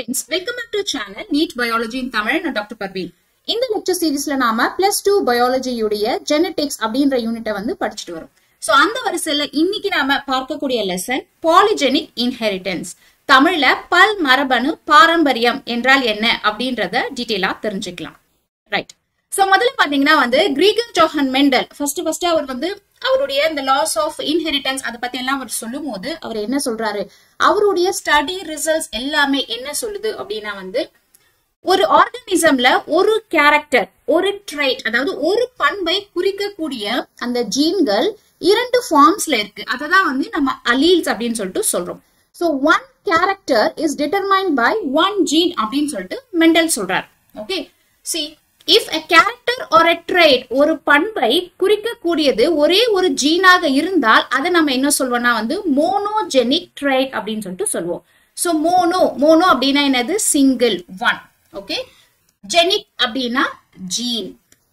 Friends welcome back to channel NEET biology in Tamil நான் doctor Parveen இந்த lecture சீரிஸ்ல நாம plus two பயாலஜியுடைய genetics அப்படின்ற யூனிட்டை வந்து படிச்சுட்டு வரோம் சோ அந்த வரிசையில இன்னைக்கு நாம பார்க்கக்கூடிய லெசன் பாலிஜெனிக் இன்ஹெரிட்டன்ஸ் தமிழ்ல பல் மரபணு பாரம்பரியம் என்றால் என்ன அப்படின்றத டீட்டெயிலா தெரிஞ்சுக்கலாம் ரைட் சோ முதல்ல பாத்தீங்கன்னா வந்து Gregor Johann Mendel first first அவர் வந்து அவருடைய இந்த லாஸ் ஆஃப் இன்ஹெரிட்டன்ஸ் அதை பத்தி எல்லாம் அவர் சொல்லும் போது அவர் என்ன சொல்றாரு அவருடைய ஸ்டடி ரிசல்ட்ஸ் எல்லாமே என்ன சொல்லுது அப்படின்னா வந்து ஒரு ஆர்கானிசம்ல ஒரு கேரக்டர் ஒரு ட்ரைட் அதாவது ஒரு பண்பை குறிக்கக்கூடிய அந்த ஜீன்கள் இரண்டு ஃபார்ம்ஸ்ல இருக்கு அததான் வந்து நம்ம அலீல்ஸ் அப்படின்னு சொல்லிட்டு சொல்றோம் so one character is determine by one gene அப்படின்னு சொல்லிட்டு மெண்டல் சொல்றார் okay C if a character or a trait ஒரு பண்பை குறிக்கக்கூடியது ஒரே ஒரு ஜீனாக இருந்தால் அதை நம்ம என்ன சொல்வோம்னா வந்து மோனோஜெனிக் trait அப்படின்னு சொல்லிட்டு சொல்லுவோம் சோ மோனோ மோனோ அப்படின்னா என்னது சிங்கிள் ஒன் ஓகே ஜெனிக் அப்படின்னா ஜீன்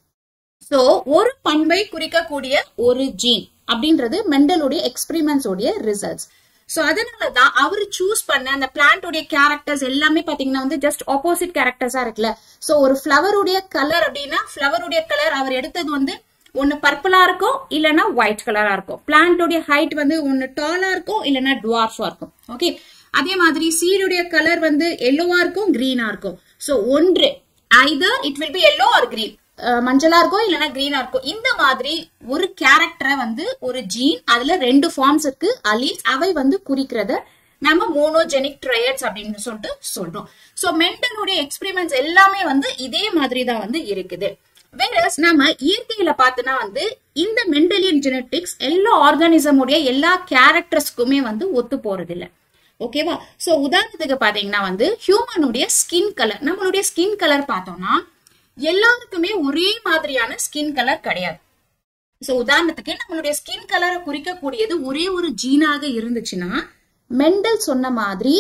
சோ ஒரு பண்பை குறிக்கக்கூடிய ஒரு ஜீன் அப்படின்றது மெண்டலுடைய எக்ஸ்பிரிமெண்ட்ஸ் உடைய ரிசல்ட்ஸ் சோ அதனாலதான் அவர் சூஸ் பண்ண அந்த பிளான்டோடைய கேரக்டர்ஸ் எல்லாமே பாத்தீங்கன்னா வந்து ஜஸ்ட் ஆப்போசிட் கேரக்டர்ஸா இருக்குல்ல சோ ஒரு ஃபிளவருடைய கலர் அப்படின்னா ஃபிளவருடைய கலர் அவர் எடுத்தது வந்து ஒன்னு பர்பிளா இருக்கும் இல்லனா ஒயிட் கலரா இருக்கும் பிளான்டோடைய ஹைட் வந்து ஒன்னு டாலா இருக்கும் இல்லனா டுவார்ஃபா இருக்கும் ஓகே அதே மாதிரி சீடுடைய கலர் வந்து எல்லோவா இருக்கும் கிரீனா இருக்கும் சோ ஒன்று either it will be yellow or green மஞ்சளா இருக்கும் இல்லனா கிரீனா இருக்கும் இந்த மாதிரி ஒரு கேரக்டரை வந்து ஒரு ஜீன் அதுல ரெண்டு ஃபார்ம்ஸ் இருக்கு அலீல்ஸ் அவை வந்து குறிக்கிறத நம்ம மோனோஜெனிக் ட்ரையட்ஸ் அப்படின்னு சொல்லிட்டு சொல்றோம் சோ மென்டனுடைய எக்ஸ்பெரிமெண்ட்ஸ் எல்லாமே வந்து இதே மாதிரி தான் வந்து இருக்குது வேற நம்ம இயற்கையில பார்த்தோம்னா வந்து இந்த மெண்டலியன் ஜெனட்டிக்ஸ் எல்லா ஆர்கானிசம் உடைய எல்லா கேரக்டர்ஸ்க்குமே வந்து ஒத்து போறது இல்ல ஓகேவா சோ உதாரணத்துக்கு பாத்தீங்கன்னா வந்து ஹியூமனுடைய ஸ்கின் கலர் நம்மளுடைய ஸ்கின் கலர் பார்த்தோம்னா எல்லாருக்குமே ஒரே மாதிரியான ஸ்கின் கலர் கிடையாது சோ உதாரணத்துக்கு நம்மளுடைய ஸ்கின் கலரை குறிக்கக்கூடியது ஒரே ஒரு ஜீனாக இருந்துச்சுன்னா மெண்டல் சொன்ன மாதிரி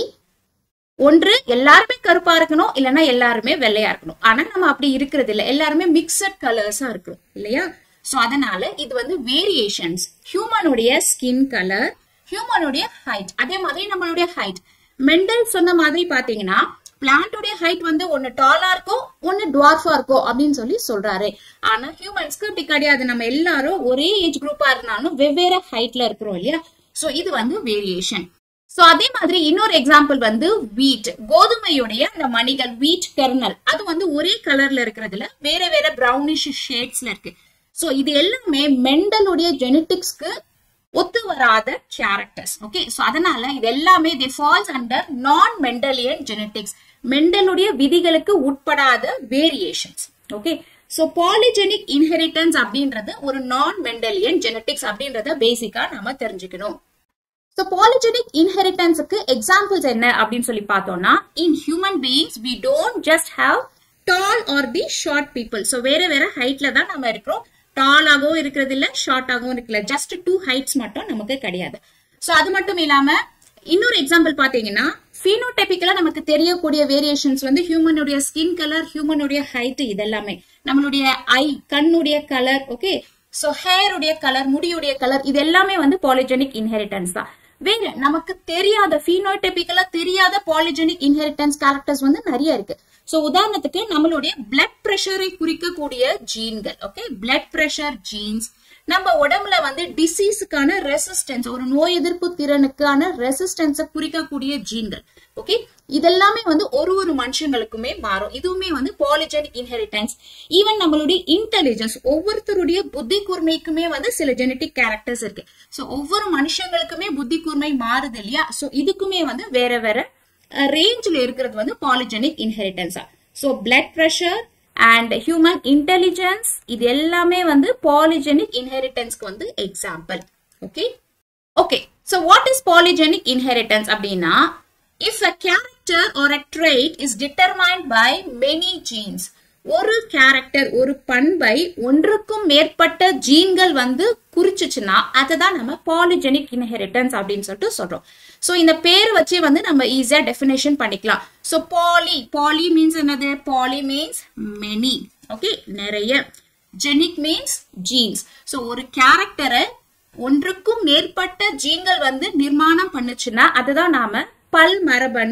ஒன்று எல்லாருமே கருப்பா இருக்கணும் இல்லைன்னா எல்லாருமே வெள்ளையா இருக்கணும் ஆனா நம்ம அப்படி இருக்கிறது இல்ல எல்லாருமே மிக்சட் கலர்ஸா இருக்கிறோம் இல்லையா சோ அதனால இது வந்து வேரியேஷன்ஸ் ஹியூமனுடைய ஸ்கின் கலர் ஹியூமனுடைய ஹைட் அதே மாதிரி நம்மளுடைய ஹைட் மெண்டல் சொன்ன மாதிரி பாத்தீங்கன்னா பிளான்டோடைய ஹைட் வந்து ஒன்னு டாலா இருக்கும் ஒன்னு டுவார்ஃபா இருக்கும் அப்படின்னு சொல்லி சொல்றாரு ஆனா ஹியூமன்ஸ்க்கு அப்படி கிடையாது நம்ம எல்லாரும் ஒரே ஏஜ் குரூப்பா இருந்தாலும் வெவ்வேறு ஹைட்ல இருக்கிறோம் இல்லையா சோ இது வந்து வேரியேஷன் சோ அதே மாதிரி இன்னொரு எக்ஸாம்பிள் வந்து வீட் கோதுமையுடைய அந்த மணிகள் வீட் கெர்னல் அது வந்து ஒரே கலர்ல இருக்கிறதுல வேற வேற பிரவுனிஷ் ஷேட்ஸ்ல இருக்கு சோ இது எல்லாமே மெண்டலுடைய ஜெனட்டிக்ஸ்க்கு ஒத்து வராத கேரக்டர்ஸ் ஓகே சோ அதனால இது எல்லாமே the falls under non Mendelian genetics மெண்டலுடைய விதிகளுக்கு உட்படாத variations okay so polygenic inheritance அப்படின்றது ஒரு நான் மெண்டலியன் ஜெனட்டிக்ஸ் அப்படின்றத பேசிக்கா நாம தெரிஞ்சுக்கணும் ஸோ பாலிஜெனிக் இன்ஹெரிட்டன்ஸுக்கு எக்ஸாம்பிள்ஸ் என்ன அப்படின்னு சொல்லி பார்த்தோம்னா in human beings we don't just have tall or the short people so வேற வேற ஹைட்ல தான் நம்ம இருக்கிறோம் டாலாகவும் இருக்கிறது இல்ல ஷார்ட்டாகவும் இருக்குல்ல ஜஸ்ட் டூ ஹைட்ஸ் மட்டும் நமக்கு கிடையாது ஸோ அது மட்டும் இல்லாம இன்னொரு எக்ஸாம்பிள் பாத்தீங்கன்னா ஃபீனோடைபிக்கலா நமக்கு தெரியக்கூடிய வேரியேஷன்ஸ் வந்து ஹியூமனுடைய ஸ்கின் கலர் ஹியூமனுடைய ஹைட் இதெல்லாமே நம்மளுடைய ஐ கண்ணுடைய கலர் ஓகே சோ ஹேருடைய கலர் முடியுடைய கலர் இது எல்லாமே வந்து பாலிஜெனிக் இன்ஹெரிட்டன்ஸ் தான் வேற நமக்கு தெரியாத ஃபீனோடைபிக்கலா தெரியாத பாலிஜெனிக் இன்ஹெரிட்டன்ஸ் கேரக்டர்ஸ் வந்து நிறைய இருக்கு சோ உதாரணத்துக்கு நம்மளுடைய பிளட் பிரஷரை குறிக்கக்கூடிய ஜீன்கள் ஓகே பிளட் பிரஷர் ஜீன்ஸ் நம்ம உடம்புல வந்து டிசீஸுக்கான ரெசிஸ்டன்ஸ் ஒரு நோய் எதிர்ப்பு திறனுக்கான ரெசிஸ்டன்ஸை குறிக்கக்கூடிய ஜீன்கள் ஓகே இதெல்லாமே வந்து ஒரு ஒரு மனுஷங்களுக்குமே மாறும் இதுவுமே வந்து பாலிஜெனிக் இன்ஹெரிட்டன்ஸ் ஈவன் நம்மளுடைய இன்டெலிஜென்ஸ் ஒவ்வொருத்தருடைய புத்தி கூர்மைக்குமே வந்து சில ஜெனட்டிக் கேரக்டர்ஸ் இருக்கு சோ ஒவ்வொரு மனுஷங்களுக்குமே புத்தி கூர்மை மாறுது இல்லையா சோ இதுக்குமே வந்து வேற வேற ரேஞ்சில் இருக்கிறது வந்து பாலிஜெனிக் இன்ஹெரிட்டன்ஸா so blood pressure and human intelligence இது எல்லாமே வந்து பாலிஜெனிக் இன்ஹெரிட்டன்ஸ்க்கு வந்து example okay okay so what is polygenic inheritance அப்படின்னா if a character or a trait is determined by many genes ஒரு கேரக்டர் ஒரு பண்பை ஒன்றுக்கும் மேற்பட்ட ஜீன்கள் வந்து குறிச்சுச்சுன்னா அதை தான் நம்ம பாலிஜெனிக் இன்ஹெரிட்டன்ஸ் அப்படின்னு சொல்லிட்டு சொல்றோம் ஸோ இந்த பேர் வச்சே வந்து நம்ம ஈஸியா டெஃபினேஷன் பண்ணிக்கலாம் ஸோ பாலி பாலி மீன்ஸ் என்னது பாலி மீன்ஸ் மெனி ஓகே நிறைய ஜெனிக் மீன்ஸ் ஜீன்ஸ் ஸோ ஒரு கேரக்டரை ஒன்றுக்கும் மேற்பட்ட ஜீன்கள் வந்து நிர்மாணம் பண்ணுச்சுன்னா அதுதான் நாம பல் மரபணு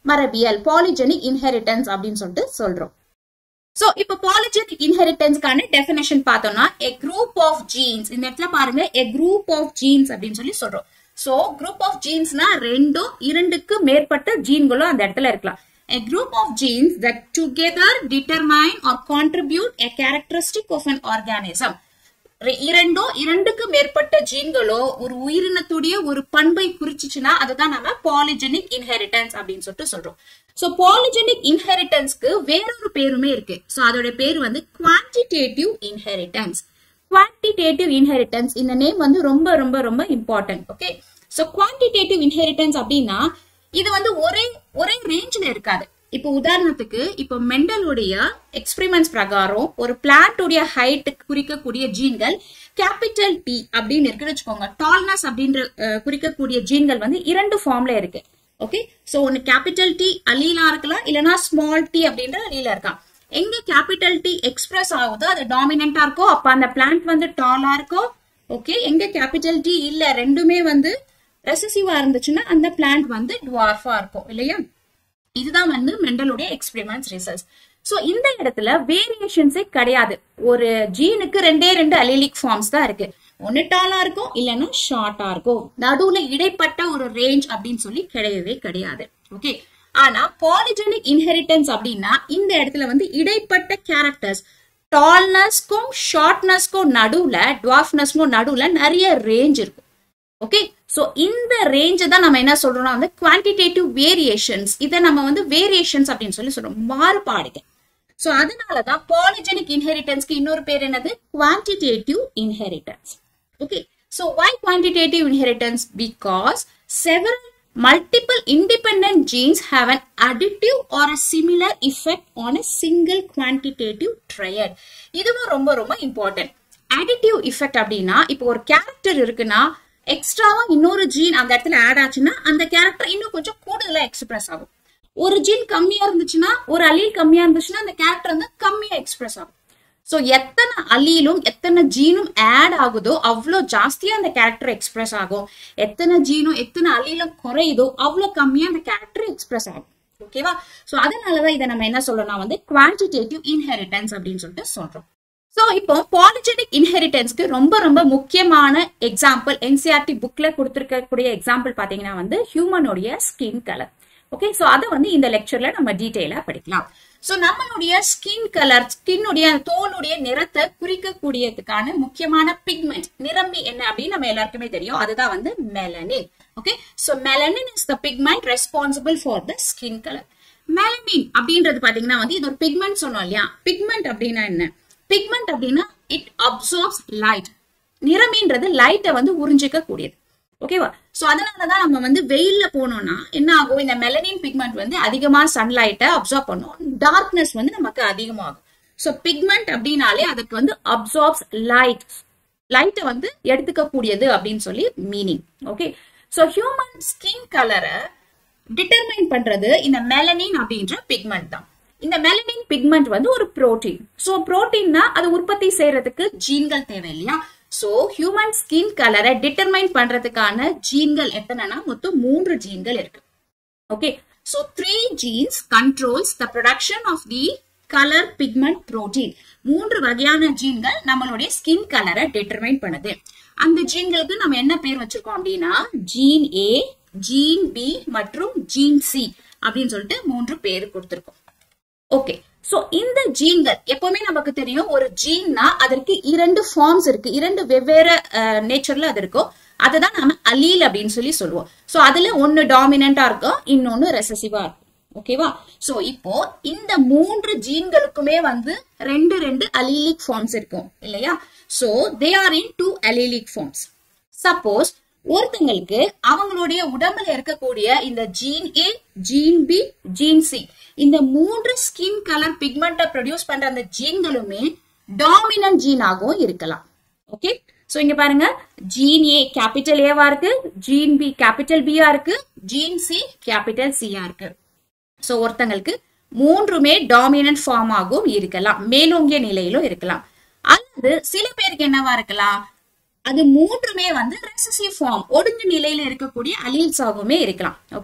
மரபியல் பாலிஜெனிக் இன்ஹெரிட்டன்ஸ் அப்படின்னு சொல்லிட்டு சொல்றோம் சோ இப்போ பாலிஜெனிக் இன்ஹெரிட்டன்ஸ்க்கான டெஃபினேஷன் பார்த்தோம்னா a group of genes இந்த இடத்துல பாருங்க a group of genes அப்படின்னு சொல்லி சொல்றோம் சோ group of genesனா ரெண்டோ இரண்டுக்கு மேற்பட்ட ஜீன்களும் அந்த இடத்துல இருக்கலாம் a group of genes that together determine or contribute a characteristic of an organism ரெ- இரண்டோ இரண்டுக்கு மேற்பட்ட ஜீன்களோ ஒரு உயிரினத்துடைய ஒரு பண்பை குறிச்சுச்சுன்னா அதுதான் நம்ம பாலிஜெனிக் இன்ஹெரிட்டன்ஸ் அப்படின்னு சொல்லிட்டு சொல்றோம் சோ பாலிஜெனிக் இன்ஹெரிட்டன்ஸ்க்கு வேறொரு பேருமே இருக்கு சோ அதோட பேர் வந்து குவான்டிடேட்டிவ் இன்ஹெரிட்டன்ஸ் குவான்டிடேட்டிவ் இன்ஹெரிட்டன்ஸ் இந்த நேம் வந்து ரொம்ப ரொம்ப ரொம்ப important okay so quantitative inheritance அப்படின்னா இது வந்து ஒரே ஒரே ரேஞ்ச்ல இருக்காது இப்போ உதாரணத்துக்கு இப்போ மெண்டலுடைய எக்ஸ்பெரிமெண்ட்ஸ் பிரகாரம் ஒரு பிளான்ட்டுடைய ஹைட் குறிக்கக்கூடிய ஜீன்கள் கேபிட்டல் டி அப்படின்னு இருக்குன்னு வச்சுக்கோங்க டால்னஸ் அப்படின்ற அஹ், குறிக்கக்கூடிய ஜீன்கள் வந்து இரண்டு ஃபார்ம்ல இருக்கு ஓகே சோ ஒன்னு கேபிட்டல் டி அலீலா இருக்கலாம் இல்லனா ஸ்மால் டி அப்படின்ற அலீலா இருக்கலாம் எங்க கேபிட்டல் டி எக்ஸ்பிரஸ் ஆகுதோ அது டாமினண்டா இருக்கோ அப்ப அந்த பிளான்ட் வந்து டாலா இருக்கோ ஓகே எங்க கேபிட்டல் டி இல்ல ரெண்டுமே வந்து ரெசசிவா இருந்துச்சுன்னா அந்த பிளான்ட் வந்து டுவார்ஃபா இருக்கும் இல்லையா இதுதான் வந்து மெண்டலுடைய எக்ஸ்பெரிமெண்ட்ஸ் ரிசர்ச் சோ இந்த இடத்துல வேரியேஷன்ஸே கிடையாது ஒரு ஜீனுக்கு ரெண்டே ரெண்டு அலிலிக் ஃபார்ம்ஸ் தான் இருக்கு ஒன்னு டாலா இருக்கும் இல்லைன்னா ஷார்ட்டா இருக்கும் நடுவுல இடைப்பட்ட ஒரு ரேஞ்ச் அப்படின்னு சொல்லி கிடையவே கிடையாது ஓகே ஆனா பாலிஜெனிக் இன்ஹெரிட்டன்ஸ் அப்படின்னா இந்த இடத்துல வந்து இடைப்பட்ட கேரக்டர்ஸ் டால்னஸ்க்கும் ஷார்ட்னஸ்க்கும் நடுவுல டுவார்ஃப்னஸ்க்கும் நடுவுல நிறைய ரேஞ்ச் இருக்கும் ஓகே சோ இந்த ரேஞ்ச் தான் நம்ம என்ன சொல்றோம்னா வந்து குவான்டிடேட்டிவ் வேரியேஷன்ஸ் இதை நம்ம வந்து வேரியேஷன்ஸ் அப்படின்னு சொல்லி சொல்றோம் மாறுபாடுகள் சோ அதனாலதான் பாலிஜெனிக் இன்ஹெரிட்டன்ஸ்க்கு இன்னொரு பேர் என்னது quantitative inheritance okay so why quantitative inheritance because several multiple independent genes have an additive or a similar effect on a single quantitative triad இதுவும் ரொம்ப ரொம்ப இம்பார்ட்டன்ட் additive effect அப்படின்னா இப்போ ஒரு கேரக்டர் இருக்குன்னா எக்ஸ்ட்ராவா இன்னொரு ஜீன் அந்த இடத்துல ஆட் ஆச்சுன்னா அந்த கேரக்டர் இன்னும் கொஞ்சம் கூடுதலா எக்ஸ்பிரஸ் ஆகும் ஒரு ஜீன் கம்மியா இருந்துச்சுன்னா ஒரு அலீல் கம்மியா இருந்துச்சுன்னா அந்த கேரக்டர் வந்து கம்மியா எக்ஸ்பிரஸ் ஆகும் சோ எத்தனை அலீலும் எத்தனை ஜீனும் ஆட் ஆகுதோ அவ்வளோ ஜாஸ்தியா அந்த கேரக்டர் எக்ஸ்பிரஸ் ஆகும் எத்தனை ஜீனும் எத்தனை அலீலும் குறையுதோ அவ்வளோ கம்மியா அந்த கேரக்டர் எக்ஸ்பிரஸ் ஆகும் ஓகேவா சோ அதனாலதான் இதை நம்ம என்ன சொல்லணும்னா வந்து குவான்டிடேட்டிவ் இன்ஹெரிட்டன்ஸ் அப்படின்னு சொல்லிட்டு சொல்றோம் சோ இப்போ பாலிஜெனிக் இன்ஹெரிட்டன்ஸ்க்கு ரொம்ப ரொம்ப முக்கியமான எக்ஸாம்பிள் என்சிஆர்டி புக்ல கொடுத்திருக்கக்கூடிய எக்ஸாம்பிள் பாத்தீங்கன்னா வந்து ஹியூமனுடைய ஸ்கின் கலர் ஓகே சோ அதை வந்து இந்த லெக்சர்ல நம்ம டீடைலா படிக்கலாம் சோ நம்மளுடைய ஸ்கின் கலர் ஸ்கின்னுடைய தோலுடைய நிறத்தை குறிக்கக்கூடியதுக்கான முக்கியமான பிக்மெண்ட் நிறமி என்ன அப்படின்னு நம்ம எல்லாருக்குமே தெரியும் அதுதான் வந்து melanin okay so melanin is the pigment responsible for the skin colour melanin அப்படின்றது பாத்தீங்கன்னா வந்து இது ஒரு பிக்மெண்ட் சொன்னோம் இல்லையா பிக்மெண்ட் அப்படின்னா என்ன பிக்மெண்ட் அப்படின்னா இட் அப்சார்ப்ஸ் லைட் நிறமின்றது லைட்டை வந்து உறிஞ்சிக்க கூடியது ஓகேவா சோ அதனாலதான் நம்ம வந்து வெயில்ல போனோம்னா என்ன ஆகும் இந்த மெலனின் பிக்மெண்ட் வந்து அதிகமா சன்லைட்டை அப்சார்ப் பண்ணும் டார்க்னஸ் வந்து நமக்கு அதிகமாகும் சோ பிக்மெண்ட் அப்படின்னாலே அதுக்கு வந்து அப்சார்ப்ஸ் லைட் லைட்டை வந்து எடுத்துக்க கூடியது அப்படின்னு சொல்லி meaning okay so human skin கலரை டிட்டர்மைன் பண்றது இந்த மெலனின் அப்படின்ற பிக்மெண்ட் தான் இந்த மெலனின் பிக்மெண்ட் வந்து ஒரு புரோட்டீன் சோ புரோட்டீன்னா அது உற்பத்தி செய்யறதுக்கு ஜீன்கள் தேவை இல்லையா சோ ஹியூமன் ஸ்கின் கலரை டிட்டர்மைன் பண்றதுக்கான ஜீன்கள் எத்தனைனா மொத்தம் மூன்று ஜீன்கள் இருக்கு okay so three genes controls the production of the colour pigment protein மூன்று வகையான ஜீன்கள் நம்மளுடைய ஸ்கின் கலரை டிட்டர்மைன் பண்ணுது அந்த ஜீன்களுக்கு நம்ம என்ன பேர் வச்சிருக்கோம் அப்படின்னா ஜீன் ஏ ஜீன் பி மற்றும் ஜீன் சி அப்படின்னு சொல்லிட்டு மூன்று பேர் கொடுத்திருக்கோம் ஓகே சோ இந்த ஜீன்கள் எப்பவுமே நமக்கு தெரியும் ஒரு ஜீன்னா அதற்கு இரண்டு ஃபார்ம்ஸ் இருக்கு இரண்டு வெவ்வேறு நேச்சர்ல அது இருக்கும் அதுதான் நாம அலீல் அப்படின்னு சொல்லி சொல்லுவோம் சோ அதுல ஒன்னு டாமினண்டா இருக்கும் இன்னொன்னு ரெசசிவா இருக்கும் ஓகேவா சோ இப்போ இந்த மூன்று ஜீன்களுக்குமே வந்து ரெண்டு ரெண்டு அலீலிக் ஃபார்ம்ஸ் இருக்கும் இல்லையா so they are in two allelic forms suppose ஒருத்தங்களுக்கு அவங்களுடைய உடம்புல இருக்கக்கூடிய இந்த gene A gene B gene C இந்த மூன்று ஸ்கின் கலர் பிக்மெண்ட்டை ப்ரொடியூஸ் பண்ற அந்த ஜீன்களுமே டாமினன்ட் ஜீனாகவும் இருக்கலாம் ஓகே சோ இங்க பாருங்க ஜீன் ஏ கேபிட்டல் ஏவா இருக்கு ஜீன் பி கேபிட்டல் பியா இருக்கு ஜீன் சி கேபிட்டல் சியா இருக்கு சோ ஒருத்தங்களுக்கு மூன்றுமே டாமினன்ட் ஃபார்ம் ஆகவும் இருக்கலாம் மேலோங்கிய நிலையிலும் இருக்கலாம் அல்லது சில பேருக்கு என்னவா இருக்கலாம் அது மூன்றுமே வந்து ரெசசிவ் ஃபார்ம் ஒடுங்கு நிலையில இருக்கக்கூடிய அலீல்ஸ் ஆகவுமே இருக்கலாம் ஓகே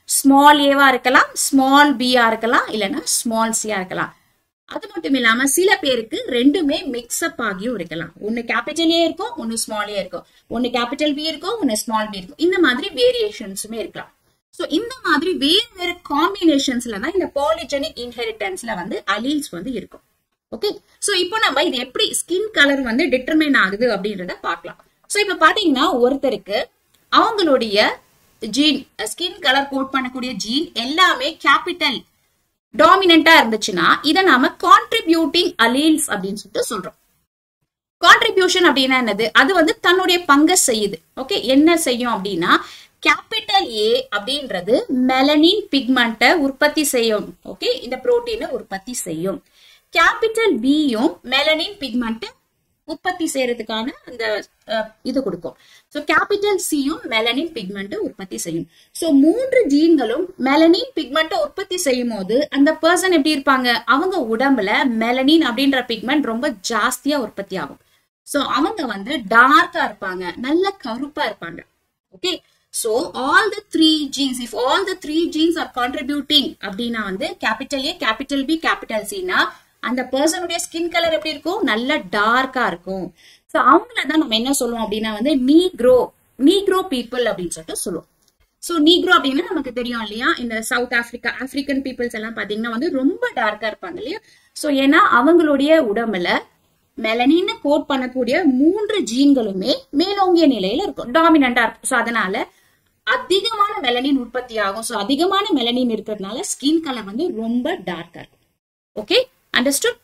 ஸ்மால் ஏவா இருக்கலாம் ஸ்மால் பியா இருக்கலாம் இல்லைன்னா ஸ்மால் சியா இருக்கலாம் அது மட்டும் இல்லாம சில பேருக்கு ரெண்டுமே மிக்ஸ்அப் ஆகியும் இருக்கலாம் ஒன்னு கேபிட்டல் ஏ இருக்கும் ஒன்னு ஸ்மால் ஏ இருக்கும் ஒன்னு கேபிட்டல் பி இருக்கும் ஒன்னு ஸ்மால் பி இருக்கும் இந்த மாதிரி வேரியேஷன்ஸுமே இருக்கலாம் சோ இந்த மாதிரி வேறு வேறு காம்பினேஷன்ஸ்ல தான் இந்த பாலிஜெனிக் இன்ஹெரிட்டன்ஸ்ல வந்து அலீல்ஸ் வந்து இருக்கும் ஓகே சோ இப்போ நம்ம இது எப்படி ஸ்கின் கலர் வந்து டிட்டர்மைன் ஆகுது அப்படின்றத பார்க்கலாம் சோ இப்போ பாத்தீங்கன்னா ஒருத்தருக்கு அவங்களுடைய ஜீன் ஸ்கின் கலர் கோட் பண்ணக்கூடிய ஜீன் எல்லாமே கேபிட்டல் டாமினண்டா இருந்துச்சுன்னா இதை நாம கான்ட்ரிபியூட்டிங் அலீல்ஸ் அப்படின்னு சொல்லிட்டு சொல்றோம் கான்ட்ரிபியூஷன் அப்படின்னா என்னது அது வந்து தன்னுடைய பங்கை செய்யுது ஓகே என்ன செய்யும் அப்படின்னா கேபிட்டல் ஏ அப்படின்றது மெலனின் பிக்மெண்ட்டை உற்பத்தி செய்யும் ஓகே இந்த புரோட்டீனை உற்பத்தி செய்யும் கேபிட்டல் பியும் மெலனின் பிக்மெண்ட்டை உற்பத்தி செய்யறதுக்கான அந்த அஹ், இது கொடுக்கும் ஸோ கேபிட்டல் சியும் மெலனின் பிக்மெண்ட்டை உற்பத்தி செய்யும் ஸோ மூன்று ஜீன்களும் மெலனின் பிக்மெண்ட்டை உற்பத்தி செய்யும் போது அந்த பர்சன் எப்படி இருப்பாங்க அவங்க உடம்புல மெலனின் அப்படின்ற பிக்மெண்ட் ரொம்ப ஜாஸ்தியா உற்பத்தி ஆகும் ஸோ அவங்க வந்து டார்க்கா இருப்பாங்க நல்ல கருப்பா இருப்பாங்க okay so all the three genes if all the three genes are contributing அப்படின்னா வந்து capital A capital B capital சினா அந்த பர்சனுடைய ஸ்கின் கலர் எப்படி இருக்கும் நல்ல டார்க்கா இருக்கும் ஸோ அவங்கள தான் நம்ம என்ன சொல்லுவோம் அப்படின்னா வந்து நீக்ரோ நீக்ரோ பீப்புள் அப்படின்னு சொல்லிட்டு சொல்லுவோம் ஸோ நீக்ரோ அப்படின்னா நமக்கு தெரியும் இல்லையா இந்த சவுத் ஆப்பிரிக்கா ஆப்பிரிக்கன் பீப்புள்ஸ் எல்லாம் பாத்தீங்கன்னா வந்து ரொம்ப டார்க்கா இருப்பாங்க இல்லையா ஸோ ஏன்னா அவங்களுடைய உடம்புல மெலனின்னு கோட் பண்ணக்கூடிய மூன்று ஜீன்களுமே மேலோங்கிய நிலையில இருக்கும் டாமினண்டா இருக்கும் ஸோ அதனால அதிகமான மெலனின் உற்பத்தி ஆகும் ஸோ அதிகமான மெலனின் இருக்கிறதுனால ஸ்கின் கலர் வந்து ரொம்ப டார்க்கா இருக்கும் ஓகே அண்டர்ஸ்டுட்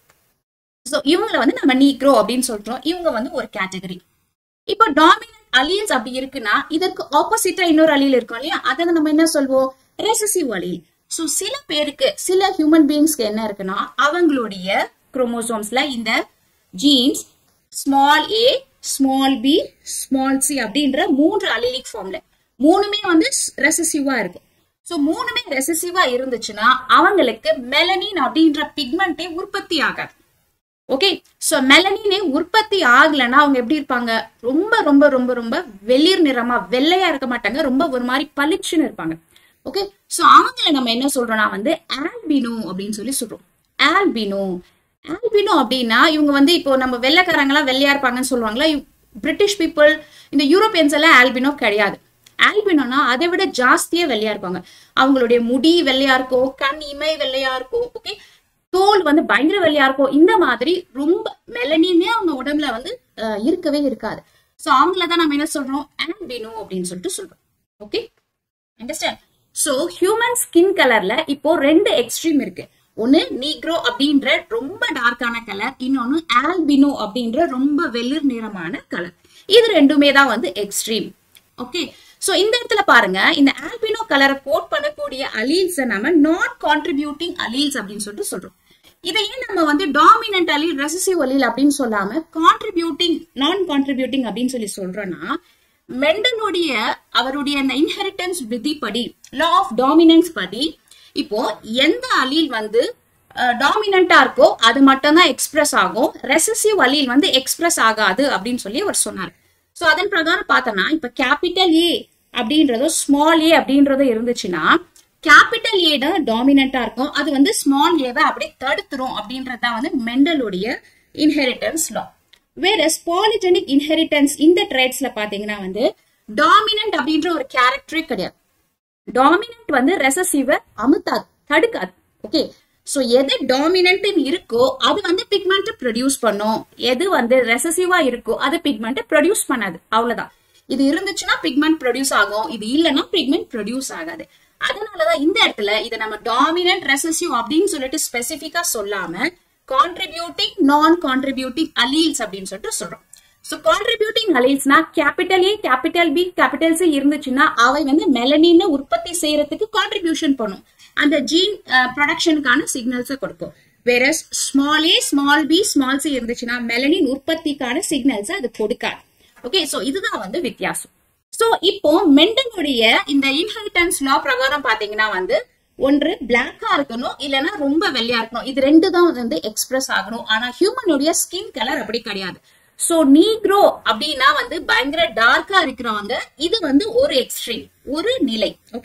ஸோ இவங்கள வந்து நம்ம நீக்ரோ அப்படின்னு சொல்றோம் இவங்க வந்து ஒரு கேட்டகரி இப்போ டாமினன்ட் அலியன்ஸ் அப்படி இருக்குன்னா இதற்கு ஆப்போசிட்டா இன்னொரு அலியல் இருக்கும் இல்லையா அதை நம்ம என்ன சொல்வோம் ரெசசிவ் அலியல் ஸோ சில பேருக்கு சில ஹியூமன் பீயிங்ஸ்க்கு என்ன இருக்குன்னா அவங்களுடைய குரோமோசோம்ஸ்ல இந்த genes small A small B small C அப்படின்ற மூன்று அலிலிக் ஃபார்ம்ல மூணுமே வந்து ரெசசிவா இருக்கும் ஸோ மூணுமே ரெசசிவா இருந்துச்சுன்னா அவங்களுக்கு மெலனின் அப்படின்ற பிக்மெண்டே உற்பத்தி ஆகாது ஓகே சோ மெலனினே உற்பத்தி ஆகலைன்னா அவங்க எப்படி இருப்பாங்க ரொம்ப ரொம்ப ரொம்ப ரொம்ப வெளிர் நிறமா வெள்ளையா இருக்க மாட்டாங்க ரொம்ப ஒரு மாதிரி பளிச்சுன்னு இருப்பாங்க ஓகே சோ அவங்கள நம்ம என்ன சொல்றோம்னா வந்து ஆல்பினோ அப்படின்னு சொல்லி சொல்றோம் ஆல்பினோ ஆல்பினோ அப்படின்னா இவங்க வந்து இப்போ நம்ம வெள்ளைக்காரங்களாம் வெள்ளையா இருப்பாங்கன்னு சொல்லுவாங்களா பிரிட்டிஷ் பீப்புள் இந்த யூரோப்பியன்ஸ் எல்லாம் ஆல்பினோ கிடையாது ஆல்பினோனா அதை விட ஜாஸ்தியா வெள்ளையா இருப்பாங்க அவங்களுடைய முடி வெள்ளையா இருக்கும் கண் இமை வெள்ளையா இருக்கும் ஓகே தோல் வந்து பயங்கர வெள்ளையா இருக்கும் இந்த மாதிரி ரொம்ப மெலனினே அவங்க உடம்புல வந்து அஹ், இருக்கவே இருக்காது சோ அவங்கள தான் நம்ம என்ன சொல்றோம் ஆல்பினோ அப்படின்னு சொல்லிட்டு சொல்றோம் okay understand so human skin கலர்ல இப்போ ரெண்டு எக்ஸ்ட்ரீம் இருக்கு ஒன்னு நீக்ரோ அப்படின்ற ரொம்ப டார்க்கான கலர் இன்னொன்னு ஆல்பினோ அப்படின்ற ரொம்ப வெளிர் நிறமான கலர் இது ரெண்டுமே தான் வந்து எக்ஸ்ட்ரீம் ஓகே சோ இந்த இடத்துல பாருங்க இந்த ஆல்பினோ கலரை கோட் பண்ணக்கூடிய அலீல்ஸ் நம்ம நான் கான்ட்ரிபியூட்டிங் அலீல்ஸ் அப்படின்னு சொல்லிட்டு சொல்றோம் இதையே நம்ம வந்து டாமினன்ட் அலீல் ரெசசிவ் அலீல் அப்படின்னு சொல்லாம கான்ட்ரிபியூட்டிங் நான் கான்ட்ரிபியூட்டிங் அப்படின்னு சொல்லி சொல்றோம்னா மெண்டனுடைய அவருடைய அந்த இன்ஹெரிட்டன்ஸ் விதிப்படி லா ஆஃப் டாமினன்ஸ் படி இப்போ எந்த அலீல் வந்து டாமினண்டா இருக்கோ அது மட்டும் தான் எக்ஸ்பிரஸ் ஆகும் ரெசசிவ் அலீல் வந்து எக்ஸ்பிரஸ் ஆகாது அப்படின்னு சொல்லி அவர் சொன்னார் சோ அதன் பிரகாரம் பார்த்தோம்னா இப்ப கேபிட்டல் ஏ அப்படின்றதோ ஸ்மால் ஏ அப்படின்றதோ இருந்துச்சுன்னா கேபிட்டல் ஏ தான் டாமினண்டா இருக்கும் அது வந்து ஸ்மால் ஏவை அப்படியே தடுத்துரும் அப்படின்றது தான் வந்து மெண்டலுடைய இன்ஹெரிட்டன்ஸ் லா வேற பாலிஜெனிக் இன்ஹெரிட்டன்ஸ் இந்த ட்ரேட்ஸ்ல பாத்தீங்கன்னா வந்து டாமினன்ட் அப்படின்ற ஒரு கேரக்டரே கிடையாது டாமினன்ட் வந்து ரெசசிவ அமுத்தாது தடுக்காது ஓகே சோ எது டாமினன்ட் இருக்கோ அது வந்து பிக்மெண்ட் ப்ரொடியூஸ் பண்ணும் எது வந்து ரெசசிவா இருக்கோ அது பிக்மெண்ட் ப்ரொடியூஸ் பண்ணாது அவ்வளவுதான் இது இருந்துச்சுன்னா பிக்மெண்ட் ப்ரொடியூஸ் ஆகும் இது இல்லைன்னா பிக்மெண்ட் ப்ரொடியூஸ் ஆகாது அதனாலதான் இந்த இடத்துல இதை நம்ம டாமினன்ட் ரெசசிவ் அப்படின்னு சொல்லிட்டு ஸ்பெசிபிக்கா சொல்லாம கான்ட்ரிபியூட்டிங் நான் கான்ட்ரிபியூட்டிங் அலீல்ஸ் அப்படின்னு சொல்லிட்டு சொல்றோம் சோ கான்ட்ரிபியூட்டிங் அலீல்ஸ்னா capital A capital B capital C இருந்துச்சுன்னா அவை வந்து மெலனின் உற்பத்தி செய்யறதுக்கு கான்ட்ரிபியூஷன் பண்ணும் அந்த ஜீன் ப்ரொடக்ஷனுக்கான சிக்னல்ஸை கொடுக்கும் வேற small A small B small C இருந்துச்சுன்னா மெலனின் உற்பத்திக்கான சிக்னல்ஸ் அது கொடுக்காது ஓகே சோ இதுதான் வந்து வித்தியாசம் சோ இப்போ மெண்டனுடைய இந்த இன்ஹெரிட்டன்ஸ் லா பிரகாரம் பாத்தீங்கன்னா வந்து ஒன்று பிளாக்கா இருக்கணும் இல்லைன்னா ரொம்ப வெள்ளையா இருக்கணும் இது ரெண்டு தான் வந்து எக்ஸ்பிரஸ் ஆகணும் ஆனா ஹியூமனுடைய ஸ்கின் கலர் அப்படி கிடையாது சோ நீக்ரோ அப்படின்னா வந்து பயங்கர டார்க்கா இருக்கிறவங்க இது வந்து ஒரு எக்ஸ்ட்ரீம் ஒரு நிலை ஓகே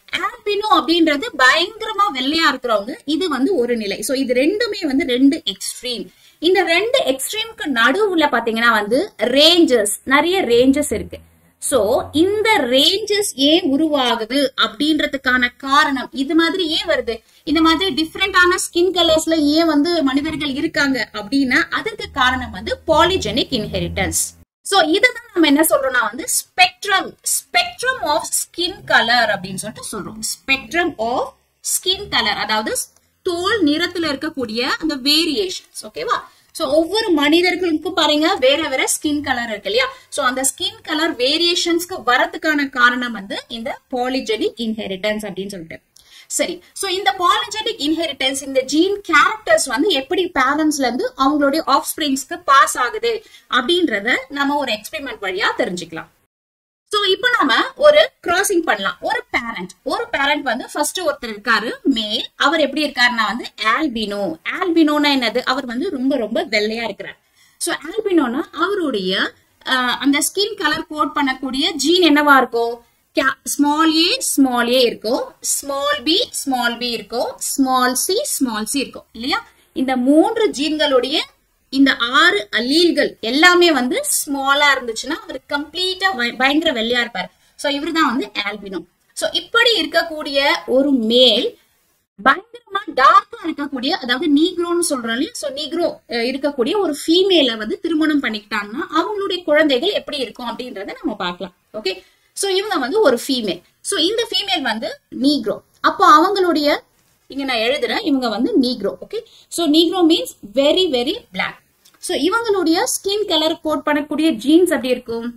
ஆல்பினோ அப்படின்றது பயங்கரமா வெள்ளையா இருக்கிறவங்க இது வந்து ஒரு நிலை சோ இது ரெண்டுமே வந்து ரெண்டு எக்ஸ்ட்ரீம் இந்த ரெண்டு எக்ஸ்ட்ரீமுக்கு நடுவுல பாத்தீங்கன்னா வந்து ரேஞ்சஸ் நிறைய ரேஞ்சஸ் இருக்கு சோ இந்த ரேஞ்சஸ் ஏன் உருவாகுது அப்படின்றதுக்கான காரணம் இது மாதிரி ஏன் வருது இந்த மாதிரி டிஃப்ரெண்டான ஸ்கின் கலர்ஸ்ல ஏன் வந்து மனிதர்கள் இருக்காங்க அப்படின்னா அதற்கு காரணம் வந்து பாலிஜெனிக் இன்ஹெரிட்டன்ஸ் சோ இதுதான் நம்ம என்ன சொல்றோம்னா வந்து spectrum spectrum of skin colour அப்படின்னு சொல்லிட்டு சொல்றோம் ஸ்பெக்ட்ரம் ஆஃப் ஸ்கின் கலர் அதாவது தோல் நிறத்துல இருக்கக்கூடிய அந்த வேரியேஷன்ஸ் ஓகேவா சோ ஒவ்வொரு மனிதர்களுக்கும் பாருங்க வேற வேற ஸ்கின் கலர் இருக்கு இல்லையா சோ அந்த ஸ்கின் கலர் வேரியேஷன்ஸ்க்கு வரதுக்கான காரணம் வந்து இந்த பாலிஜெனிக் இன்ஹெரிட்டன்ஸ் அப்படின்னு சொல்லிட்டு சரி சோ இந்த பாலிஜெனிக் இன்ஹெரிட்டன்ஸ் இந்த ஜீன் கேரக்டர்ஸ் வந்து எப்படி பேரண்ட்ஸ்ல இருந்து அவங்களுடைய ஆஃப் ஸ்பிரிங்ஸ்க்கு பாஸ் ஆகுது அப்படின்றத நம்ம ஒரு எக்ஸ்பெரிமெண்ட் வழியா தெரிஞ்சுக்கலாம் சோ இப்போ நாம ஒரு கிராசிங் பண்ணலாம் ஒரு பேரண்ட் ஒரு பேரண்ட் வந்து ஃபர்ஸ்ட் ஒருத்தர் இருக்காரு மேல் அவர் எப்படி இருக்காருன்னா வந்து ஆல்பினோ ஆல்பினோனா என்னது அவர் வந்து ரொம்ப ரொம்ப வெள்ளையா இருக்கிறார் சோ ஆல்பினோனா அவருடைய அஹ், அந்த ஸ்கின் கலர் கோட் பண்ணக்கூடிய ஜீன் என்னவா இருக்கும் ஸ்மால் ஏ ஸ்மால் ஏ இருக்கும் ஸ்மால் பி ஸ்மால் பி இருக்கும் ஸ்மால் சி ஸ்மால் சி இருக்கும் இல்லையா இந்த மூன்று ஜீன்களுடைய இந்த ஆறு அல்லீல்கள் எல்லாமே வந்து ஸ்மாலா இருந்துச்சுன்னா அவர் கம்ப்ளீட்டா பயங்கர வெள்ளையா இருப்பாரு சோ இவர்தான் வந்து ஆல்பினோ சோ இப்படி இருக்கக்கூடிய ஒரு மேல் பயங்கரமா டார்க்கா இருக்கக்கூடிய அதாவது நீக்ரோன்னு சொல்றோம் இல்லையா சோ நீக்ரோ அஹ், இருக்கக்கூடிய ஒரு ஃபீமேல வந்து திருமணம் பண்ணிக்கிட்டாங்கன்னா அவங்களுடைய குழந்தைகள் எப்படி இருக்கும் அப்படின்றத நம்ம பார்க்கலாம் ஓகே சோ இவங்க வந்து ஒரு ஃபீமேல் சோ இந்த ஃபீமேல் வந்து நீக்ரோ அப்போ அவங்களுடைய இங்க நான் எழுதுறேன் இவங்க வந்து Negro okay so Negro means very very black so இவங்களுடைய ஸ்கின் கலர் கோட் பண்ணக்கூடிய ஜீன்ஸ் அப்படி இருக்கும்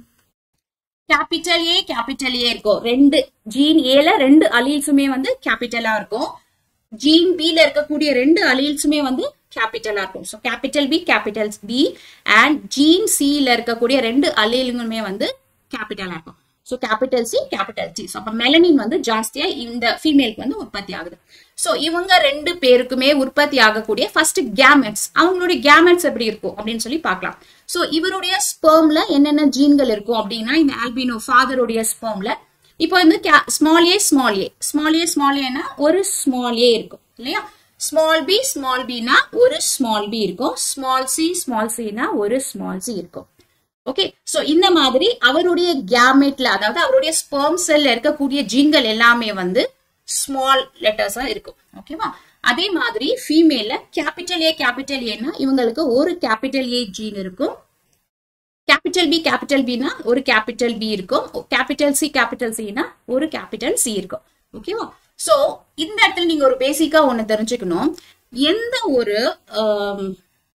கேபிட்டல் ஏ கேபிட்டல் ஏ இருக்கும் ரெண்டு ஜீன் ஏல ரெண்டு அலீல்ஸுமே வந்து கேபிட்டலா இருக்கும் ஜீன் பி ல இருக்கக்கூடிய ரெண்டு அலீல்ஸுமே வந்து கேபிட்டலா இருக்கும் so capital B capital B and gene C ல இருக்கக்கூடிய ரெண்டு அலீலுமே வந்து கேபிட்டலா இருக்கும் so capital C capital C so அப்போ மெலனின் வந்து ஜாஸ்தியா இந்த ஃபீமேலுக்கு வந்து உற்பத்தி ஆகுது ஸோ இவங்க ரெண்டு பேருக்குமே உற்பத்தி ஆகக்கூடிய ஃபர்ஸ்ட் கேமெட்ஸ் அவங்களுடைய கேமெட்ஸ் எப்படி இருக்கும் அப்படின்னு சொல்லி பார்க்கலாம் ஸோ இவருடைய ஸ்பெர்ம்ல என்னென்ன ஜீன்கள் இருக்கும் அப்படின்னா இந்த ஆல்பினோ ஃபாதருடைய ஸ்பெர்ம்ல இப்போ வந்து small A small A small A small ஏனா ஒரு ஸ்மால் ஏ இருக்கும் இல்லையா ஸ்மால் பி ஸ்மால் பினா ஒரு ஸ்மால் பி இருக்கும் ஸ்மால் சி ஸ்மால் சினா ஒரு ஸ்மால் சி இருக்கும் ஓகே சோ இந்த மாதிரி அவருடைய கேமெட்ல அதாவது அவருடைய ஸ்பெர்ம் செல்ல இருக்கக்கூடிய ஜீன்கள் எல்லாமே வந்து ஸ்மால் லெட்டர்ஸா இருக்கும் ஓகேவா அதே மாதிரி ஃபீமேல்ல கேபிட்டல் ஏ கேபிட்டல் ஏன்னா இவங்களுக்கு ஒரு கேபிட்டல் ஏ ஜீன் இருக்கும் கேபிட்டல் பி கேபிட்டல் பினா ஒரு கேபிட்டல் பி இருக்கும் கேபிட்டல் சி கேபிட்டல் சினா ஒரு கேபிட்டல் சி இருக்கும் ஓகேவா சோ இந்த இடத்துல நீங்க ஒரு பேசிக்கா ஒண்ணு தெரிஞ்சுக்கணும் எந்த ஒரு ஆம்,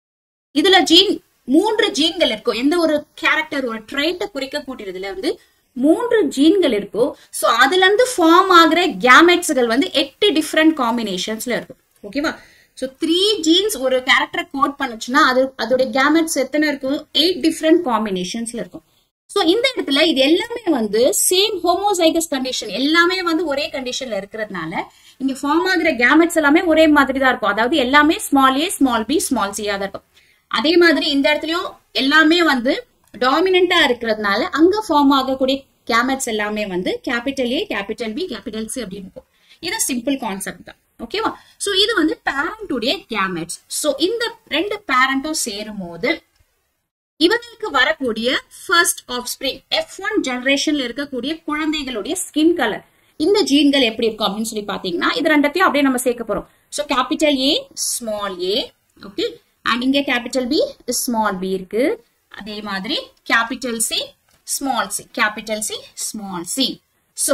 இதுல ஜீன் மூன்று ஜீன்கள் இருக்கும் எந்த ஒரு கேரக்டர் ஒரு ட்ரைட்டை குறிக்கக்கூடியதுல வந்து மூன்று ஜீன்கள் இருக்கும் சோ அதுல இருந்து ஃபார்ம் ஆகுற கேமெட்ஸ்கள் வந்து எட்டு டிஃப்ரெண்ட் காம்பினேஷன்ஸ்ல இருக்கும் ஓகேவா சோ த்ரீ ஜீன்ஸ் ஒரு கேரக்டர் கோட் பண்ணுச்சுன்னா அது அதோட கேமெட்ஸ் எத்தனை இருக்கும் எயிட் டிஃப்ரெண்ட் காம்பினேஷன்ஸ்ல இருக்கும் சோ இந்த இடத்துல இது எல்லாமே வந்து சேம் ஹோமோசைகஸ் கண்டிஷன் எல்லாமே வந்து ஒரே கண்டிஷன்ல இருக்கிறதுனால இங்க ஃபார்ம் ஆகுற கேமெட்ஸ் எல்லாமே ஒரே மாதிரி தான் இருக்கும் அதாவது எல்லாமே small A small B small சியா தான் இருக்கும் அதே மாதிரி இந்த இடத்துலயும் எல்லாமே வந்து டாமினண்டா இருக்கிறதுனால அங்க ஃபார்ம் ஆகக்கூடிய கேமெட்ஸ் எல்லாமே வந்து capital A capital B capital C அப்படின்னு இருக்கும் இது சிம்பிள் கான்செப்ட் தான் ஓகேவா சோ இது வந்து பேரண்டுடைய கேமெட்ஸ் சோ இந்த ரெண்டு பேரண்டும் சேரும் போது இவங்களுக்கு வரக்கூடிய first offspring F one ஜெனரேஷன்ல இருக்கக்கூடிய குழந்தைகளுடைய ஸ்கின் கலர் இந்த ஜீன்கள் எப்படி இருக்கும் அப்படின்னு சொல்லி பாத்தீங்கன்னா இது ரெண்டத்தையும் அப்படியே நம்ம சேர்க்க போறோம் so capital A small A okay and இங்க கேபிட்டல் பி ஸ்மால் பி இருக்கு அதே மாதிரி capital C small C capital C small C so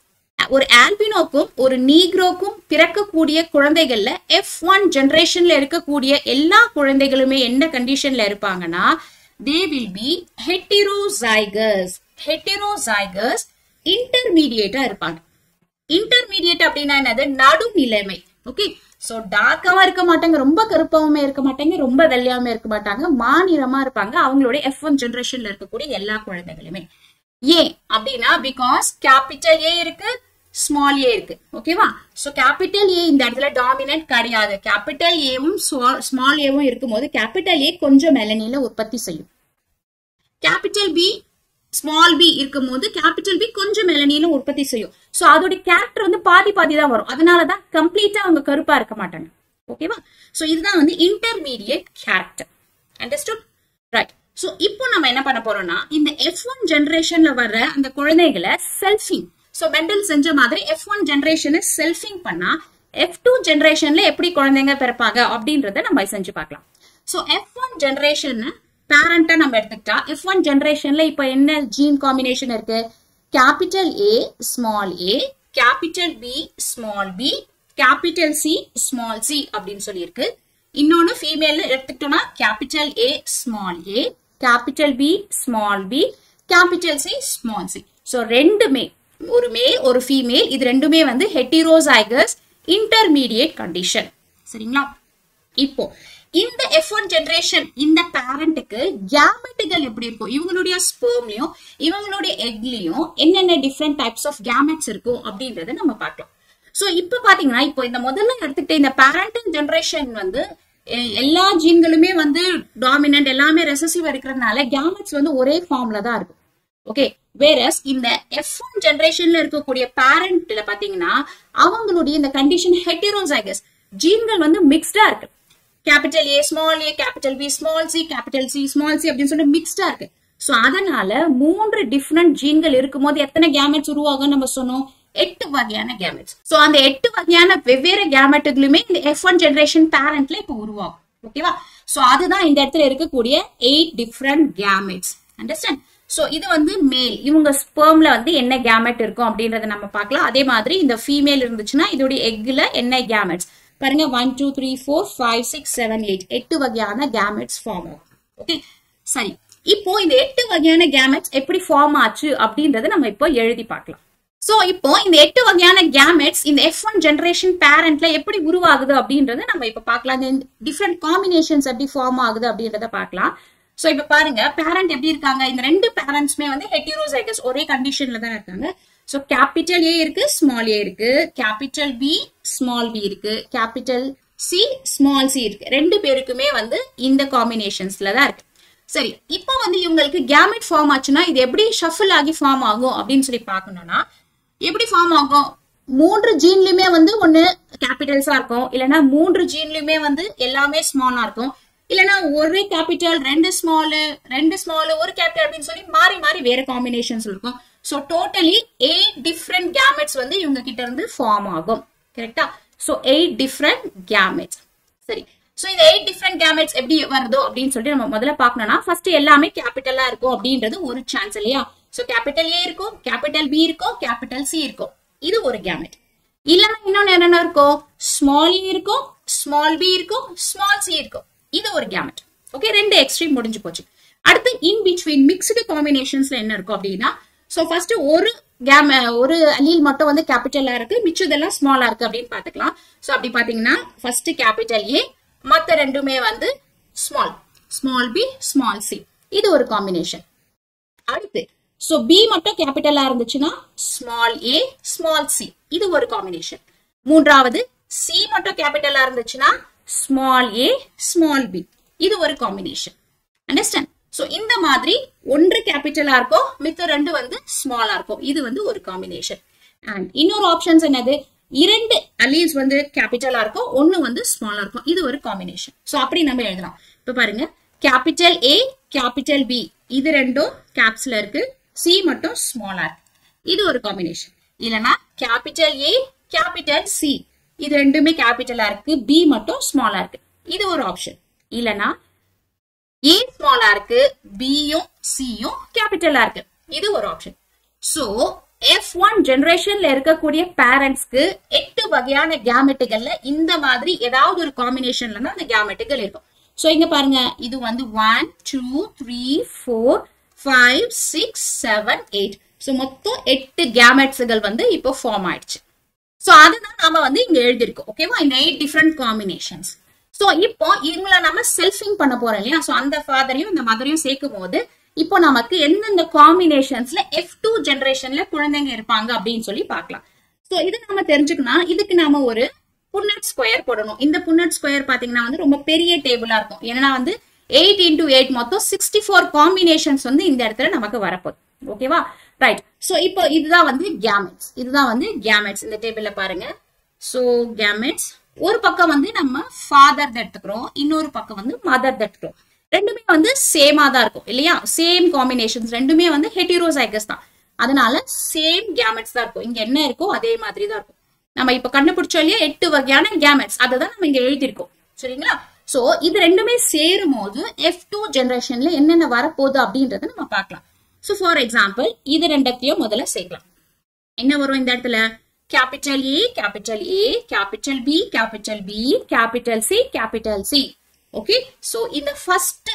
ஒரு ஆல்பினோக்கும் ஒரு நீக்ரோக்கும் பிறக்கக்கூடிய குழந்தைகள்ல எஃப் ஒன் ஜெனரேஷன்ல இருக்கக்கூடிய எல்லா குழந்தைகளுமே என்ன கண்டிஷன்ல இருப்பாங்கன்னா they will be heterozygous heterozygous இன்டர்மீடியேட்டா இருப்பாங்க இன்டர்மீடியேட் அப்படின்னா என்னது நடுநிலைமை ஓகே சோ டார்க்காவும் இருக்க மாட்டாங்க ரொம்ப கருப்பாவுமே இருக்க மாட்டாங்க ரொம்ப வெள்ளையாவுமே இருக்க மாட்டாங்க மாநிறமா இருப்பாங்க அவங்களோட எஃப் ஒன் ஜெனரேஷன்ல இருக்கக்கூடிய எல்லா குழந்தைகளுமே ஏன் அப்படின்னா பிகாஸ் கேபிட்டல் ஏ இருக்கு ஸ்மால் ஏ இருக்கு ஓகேவா சோ கேபிட்டல் ஏ இந்த இடத்துல டாமினன்ட் கிடையாது கேபிட்டல் ஏவும் ஸ்மால் ஏவும் இருக்கும்போது கேபிட்டல் ஏ கொஞ்சம் மெலனில உற்பத்தி செய்யும் கேபிட்டல் பி ஸ்மால் பி இருக்கும் போது கேபிட்டல் பி கொஞ்சம் மெலனியிலும் உற்பத்தி செய்யும் சோ அதோட கேரக்டர் வந்து பாதி பாதி தான் வரும் அதனாலதான் கம்ப்ளீட்டா அவங்க கருப்பா இருக்க மாட்டாங்க ஓகேவா சோ இதுதான் வந்து intermediate character understood right so இப்போ நம்ம என்ன பண்ண போறோம்னா இந்த எஃப் ஒன் ஜெனரேஷன்ல வர்ற அந்த குழந்தைகளை செல்ஃபிங் சோ மெண்டல் செஞ்ச மாதிரி எஃப் ஒன் ஜெனரேஷனை செல்ஃபிங் பண்ணா எஃப் டூ ஜெனரேஷன்ல எப்படி குழந்தைங்க பிறப்பாங்க அப்படின்றத நம்ம செஞ்சு பார்க்கலாம் சோ எஃப் ஒன் ஜெனரேஷன் பேரண்டா நம்ம எடுத்துக்கிட்டா எஃப் ஒன் ஜெனரேஷன்ல இப்போ என்ன ஜீன் காம்பினேஷன் இருக்கு capital A small A capital B small B capital C small C அப்படின்னு சொல்லியிருக்கு இன்னொன்னு ஃபீமேல் எடுத்துக்கிட்டோம்னா capital A small A capital B small B capital C small C so ரெண்டுமே ஒரு மேல் ஒரு ஃபீமேல் இது ரெண்டுமே வந்து ஹெட்டிரோசைகஸ் இன்டர்மீடியேட் கண்டிஷன் சரிங்களா இப்போ இந்த எஃப் ஒன் ஜெனரேஷன் இந்த பேரண்ட்டுக்கு கேமெட்டுகள் எப்படி இருக்கும் இவங்களுடைய ஸ்பெர்ம்லயும் இவங்களுடைய எக்லயும் என்னென்ன டிஃப்ரெண்ட் டைப்ஸ் ஆஃப் கேமெட்ஸ் இருக்கும் அப்படின்றத நம்ம பார்க்கலாம் சோ இப்ப பாத்தீங்கன்னா இப்போ இந்த முதல்ல எடுத்துக்கிட்ட இந்த பேரண்டல் ஜெனரேஷன் வந்து எ- எல்லா ஜீன்களுமே வந்து டாமினன்ட் எல்லாமே ரெசசிவ் இருக்கிறதுனால கேமெட்ஸ் வந்து ஒரே ஃபார்ம்ல தான் இருக்கும் ஓகே வேறஸ் இந்த எஃப் ஒன் ஜெனரேஷன்ல இருக்கக்கூடிய பேரண்ட்ல பாத்தீங்கன்னா அவங்களுடைய இந்த கண்டிஷன் ஹெட்டிரோசைகஸ் ஜீன்கள் வந்து மிக்ஸ்டா இருக்கு capital A small A capital B small C capital C small C அப்படின்னு சொல்லிட்டு மிக்ஸ்டா இருக்கு சோ அதனால மூன்று டிஃப்ரெண்ட் ஜீன்கள் இருக்கும்போது எத்தனை கேமெட்ஸ் உருவாகும் நம்ம சொன்னோம் எட்டு வகையான கேமெட்ஸ் சோ அந்த எட்டு வகையான வெவ்வேறு கேமெட்டுகளுமே இந்த எஃப் ஒன் ஜெனரேஷன் பேரண்ட்ல இப்ப உருவாகும் ஓகேவா சோ அதுதான் இந்த இடத்துல இருக்கக்கூடிய eight different gametes understand so இது வந்து மேல் இவங்க ஸ்பெர்ம்ல வந்து என்ன கேமெட் இருக்கும் அப்படின்றத நம்ம பார்க்கலாம் அதே மாதிரி இந்த ஃபீமேல் இருந்துச்சுன்னா இதோட எக்ல என்ன கேமெட்ஸ் பாருங்க one two three four five six seven eight எட்டு வகையான கேமெட்ஸ் ஃபார்ம் ஆகும் ஓகே சரி இப்போ இந்த எட்டு வகையான கேமெட்ஸ் எப்படி ஃபார்ம் ஆச்சு அப்படின்றத நம்ம இப்போ எழுதி பார்க்கலாம் சோ இப்போ இந்த எட்டு வகையான கேமெட்ஸ் இந்த எஃப் ஒன் ஜெனரேஷன் பேரண்ட்ல எப்படி உருவாகுது அப்படின்றத நம்ம இப்ப பார்க்கலாம் இந்த டிஃப்ரெண்ட் காம்பினேஷன்ஸ் எப்படி ஃபார்ம் ஆகுது அப்படின்றத பார்க்கலாம் சோ இப்ப பாருங்க பேரண்ட் எப்படி இருக்காங்க இந்த ரெண்டு பேரண்ட்ஸ்மே வந்து ஹெட்டிரோசைகஸ் ஒரே கண்டிஷன்ல தான் இருக்காங்க சோ கேபிட்டல் ஏ இருக்கு ஸ்மால் ஏ இருக்கு கேபிட்டல் பி ஸ்மால் பி இருக்கு கேபிட்டல் சி ஸ்மால் சி இருக்கு ரெண்டு பேருக்குமே வந்து இந்த காம்பினேஷன்ஸ்ல தான் இருக்கு சரி இப்போ வந்து இவங்களுக்கு கேமெட் ஃபார்ம் ஆச்சுன்னா இது எப்படி ஷஃபிள் ஆகி ஃபார்ம் ஆகும் அப்படின்னு சொல்லி பார்க்கணும்னா எப்படி ஃபார்ம் ஆகும் மூன்று ஜீன்லயுமே வந்து ஒண்ணு கேபிட்டல்ஸா இருக்கும் இல்லைன்னா மூன்று ஜீன்லயுமே வந்து எல்லாமே ஸ்மாலா இருக்கும் இல்லைன்னா ஒரே கேபிட்டல் ரெண்டு ஸ்மால் ரெண்டு ஸ்மால் ஒரு கேபிட்டல் அப்படின்னு சொல்லி மாறி மாறி வேற காம்பினேஷன்ஸ் இருக்கும் so totally eight different gametes வந்து இவங்க கிட்ட இருந்து ஃபார்ம் ஆகும் கரெக்டா ஸோ எயிட் டிஃப்ரெண்ட் கேமெட்ஸ் சரி சோ இந்த எயிட் டிஃப்ரெண்ட் கேமெட்ஸ் எப்படி வருதோ அப்படின்னு சொல்லிட்டு நம்ம முதல்ல பார்க்கணும்னா ஃபர்ஸ்ட் எல்லாமே கேபிட்டலா இருக்கும் அப்படின்றது ஒரு சான்ஸ் இல்லையா சோ கேபிட்டல் ஏ இருக்கும் கேபிட்டல் பி இருக்கும் கேபிட்டல் சி இருக்கும் இது ஒரு கேமெட் இல்லைன்னா இன்னொன்னு என்னென்ன இருக்கும் ஸ்மால் ஏ இருக்கும் ஸ்மால் பி இருக்கும் ஸ்மால் சி இருக்கும் இது ஒரு கேமெட் ஓகே ரெண்டு எக்ஸ்ட்ரீம் முடிஞ்சு போச்சு அடுத்து இன் பிட்வீன் மிக்ஸ்டு காம்பினேஷன்ஸ்ல என்ன இருக்கும் அப்படின்னா சோ ஃபர்ஸ்ட் ஒரு கேம் ஒரு அலீல் மட்டும் வந்து கேபிட்டலா இருக்கு மிச்சதெல்லாம் ஸ்மாலா இருக்கு அப்படின்னு பாத்துக்கலாம் சோ அப்படி பாத்தீங்கன்னா ஃபர்ஸ்ட் கேபிட்டல் ஏ மத்த ரெண்டுமே வந்து small small B small C இது ஒரு காம்பினேஷன் அடுத்து சோ பி மட்டும் கேபிட்டலா இருந்துச்சுன்னா ஸ்மால் ஏ ஸ்மால் சி இது ஒரு காம்பினேஷன் மூன்றாவது சி மட்டும் கேபிட்டலா இருந்துச்சுன்னா ஸ்மால் ஏ ஸ்மால் பி இது ஒரு காம்பினேஷன் அண்டர்ஸ்டாண்ட் சோ இந்த மாதிரி ஒன்று கேபிட்டலா இருக்கும் மித்த ரெண்டு வந்து ஸ்மாலா இருக்கும் இது வந்து ஒரு காம்பினேஷன் அண்ட் இன்னொரு ஆப்ஷன்ஸ் என்னது இரண்டு அலீல்ஸ் வந்து கேபிட்டலா இருக்கும் ஒன்னு வந்து ஸ்மாலா இருக்கும் இது ஒரு காம்பினேஷன் சோ அப்படி நம்ம எழுதலாம் இப்ப பாருங்க கேபிட்டல் ஏ கேபிட்டல் பி இது ரெண்டும் கேப்ஸ்ல இருக்கு சி மட்டும் ஸ்மாலா இருக்கு இது ஒரு காம்பினேஷன் இல்லனா கேபிட்டல் ஏ கேபிட்டல் சி இது ரெண்டுமே கேபிட்டலா இருக்கு பி மட்டும் ஸ்மாலா இருக்கு இது ஒரு ஆப்ஷன் இல்லனா ஏ ஸ்மாலா இருக்கு பியும் சியும் கேபிட்டலா இருக்கு இது ஒரு ஆப்ஷன் சோ எஃப் ஒன் ஜெனரேஷன்ல இருக்கக்கூடிய பேரண்ட்ஸ்க்கு எட்டு வகையான கேமெட்டுகள்ல இந்த மாதிரி ஏதாவது ஒரு காம்பினேஷன்ல தான் அந்த கேமெட்டுகள் இருக்கும் சோ இங்க பாருங்க இது வந்து one two three four five six seven eight so மொத்தம் எட்டு கேமெட்ஸ்கள் வந்து இப்போ ஃபார்ம் ஆயிடுச்சு சோ அதுதான் நாம வந்து இங்க எழுதியிருக்கோம் ஓகேவா இந்த எயிட் டிஃப்ரெண்ட் காம்பினேஷன்ஸ் சோ இப்போ இவங்கள நம்ம செல்ஃபிங் பண்ண போறோம் இல்லையா சோ அந்த ஃபாதரையும் இந்த மதரையும் சேர்க்கும் போது இப்போ நமக்கு எந்தெந்த காம்பினேஷன்ஸ்ல எஃப் டூ ஜெனரேஷன்ல குழந்தைங்க இருப்பாங்க அப்படின்னு சொல்லி பார்க்கலாம் சோ இது நம்ம தெரிஞ்சுக்கணும் இதுக்கு நாம ஒரு புன்னட் ஸ்கொயர் போடணும் இந்த புன்னட் ஸ்கொயர் பாத்தீங்கன்னா வந்து ரொம்ப பெரிய டேபிளா இருக்கும் ஏன்னா வந்து எயிட் இன்டூ எயிட் மொத்தம் சிக்ஸ்டி ஃபோர் காம்பினேஷன்ஸ் வந்து இந்த இடத்துல நமக்கு வரப்போகுது ஓகேவா ரைட் சோ இப்போ இதுதான் வந்து கேமெட்ஸ் இதுதான் வந்து கேமெட்ஸ் இந்த டேபிள்ல பாருங்க சோ கேமெட்ஸ் ஒரு பக்கம் வந்து நம்ம ஃபாதர் எடுத்துக்கிறோம் இன்னொரு பக்கம் வந்து மதர் எடுத்துக்கிறோம் ரெண்டுமே வந்து சேமா தான் இருக்கும் இல்லையா சேம் காம்பினேஷன்ஸ் ரெண்டுமே வந்து ஹெட்டிரோசைகஸ் தான் அதனால சேம் கேமெட்ஸ் தான் இருக்கும் இங்க என்ன இருக்கோ அதே மாதிரி தான் இருக்கும் நம்ம இப்ப கண்டுபிடிச்சோம் இல்லையா எட்டு வகையான கேமெட்ஸ் அதை தான் நம்ம இங்க எழுதியிருக்கோம் சரிங்களா சோ இது ரெண்டுமே சேரும் போது எஃப் டூ ஜெனரேஷன்ல என்னென்ன வரப்போகுது அப்படின்றத நம்ம பார்க்கலாம் சோ ஃபார் எக்ஸாம்பிள் இது ரெண்டத்தையும் முதல்ல சேர்க்கலாம் என்ன வரும் இந்த இடத்துல capital A capital A capital B capital B capital C capital C okay so இந்த ஃபர்ஸ்ட்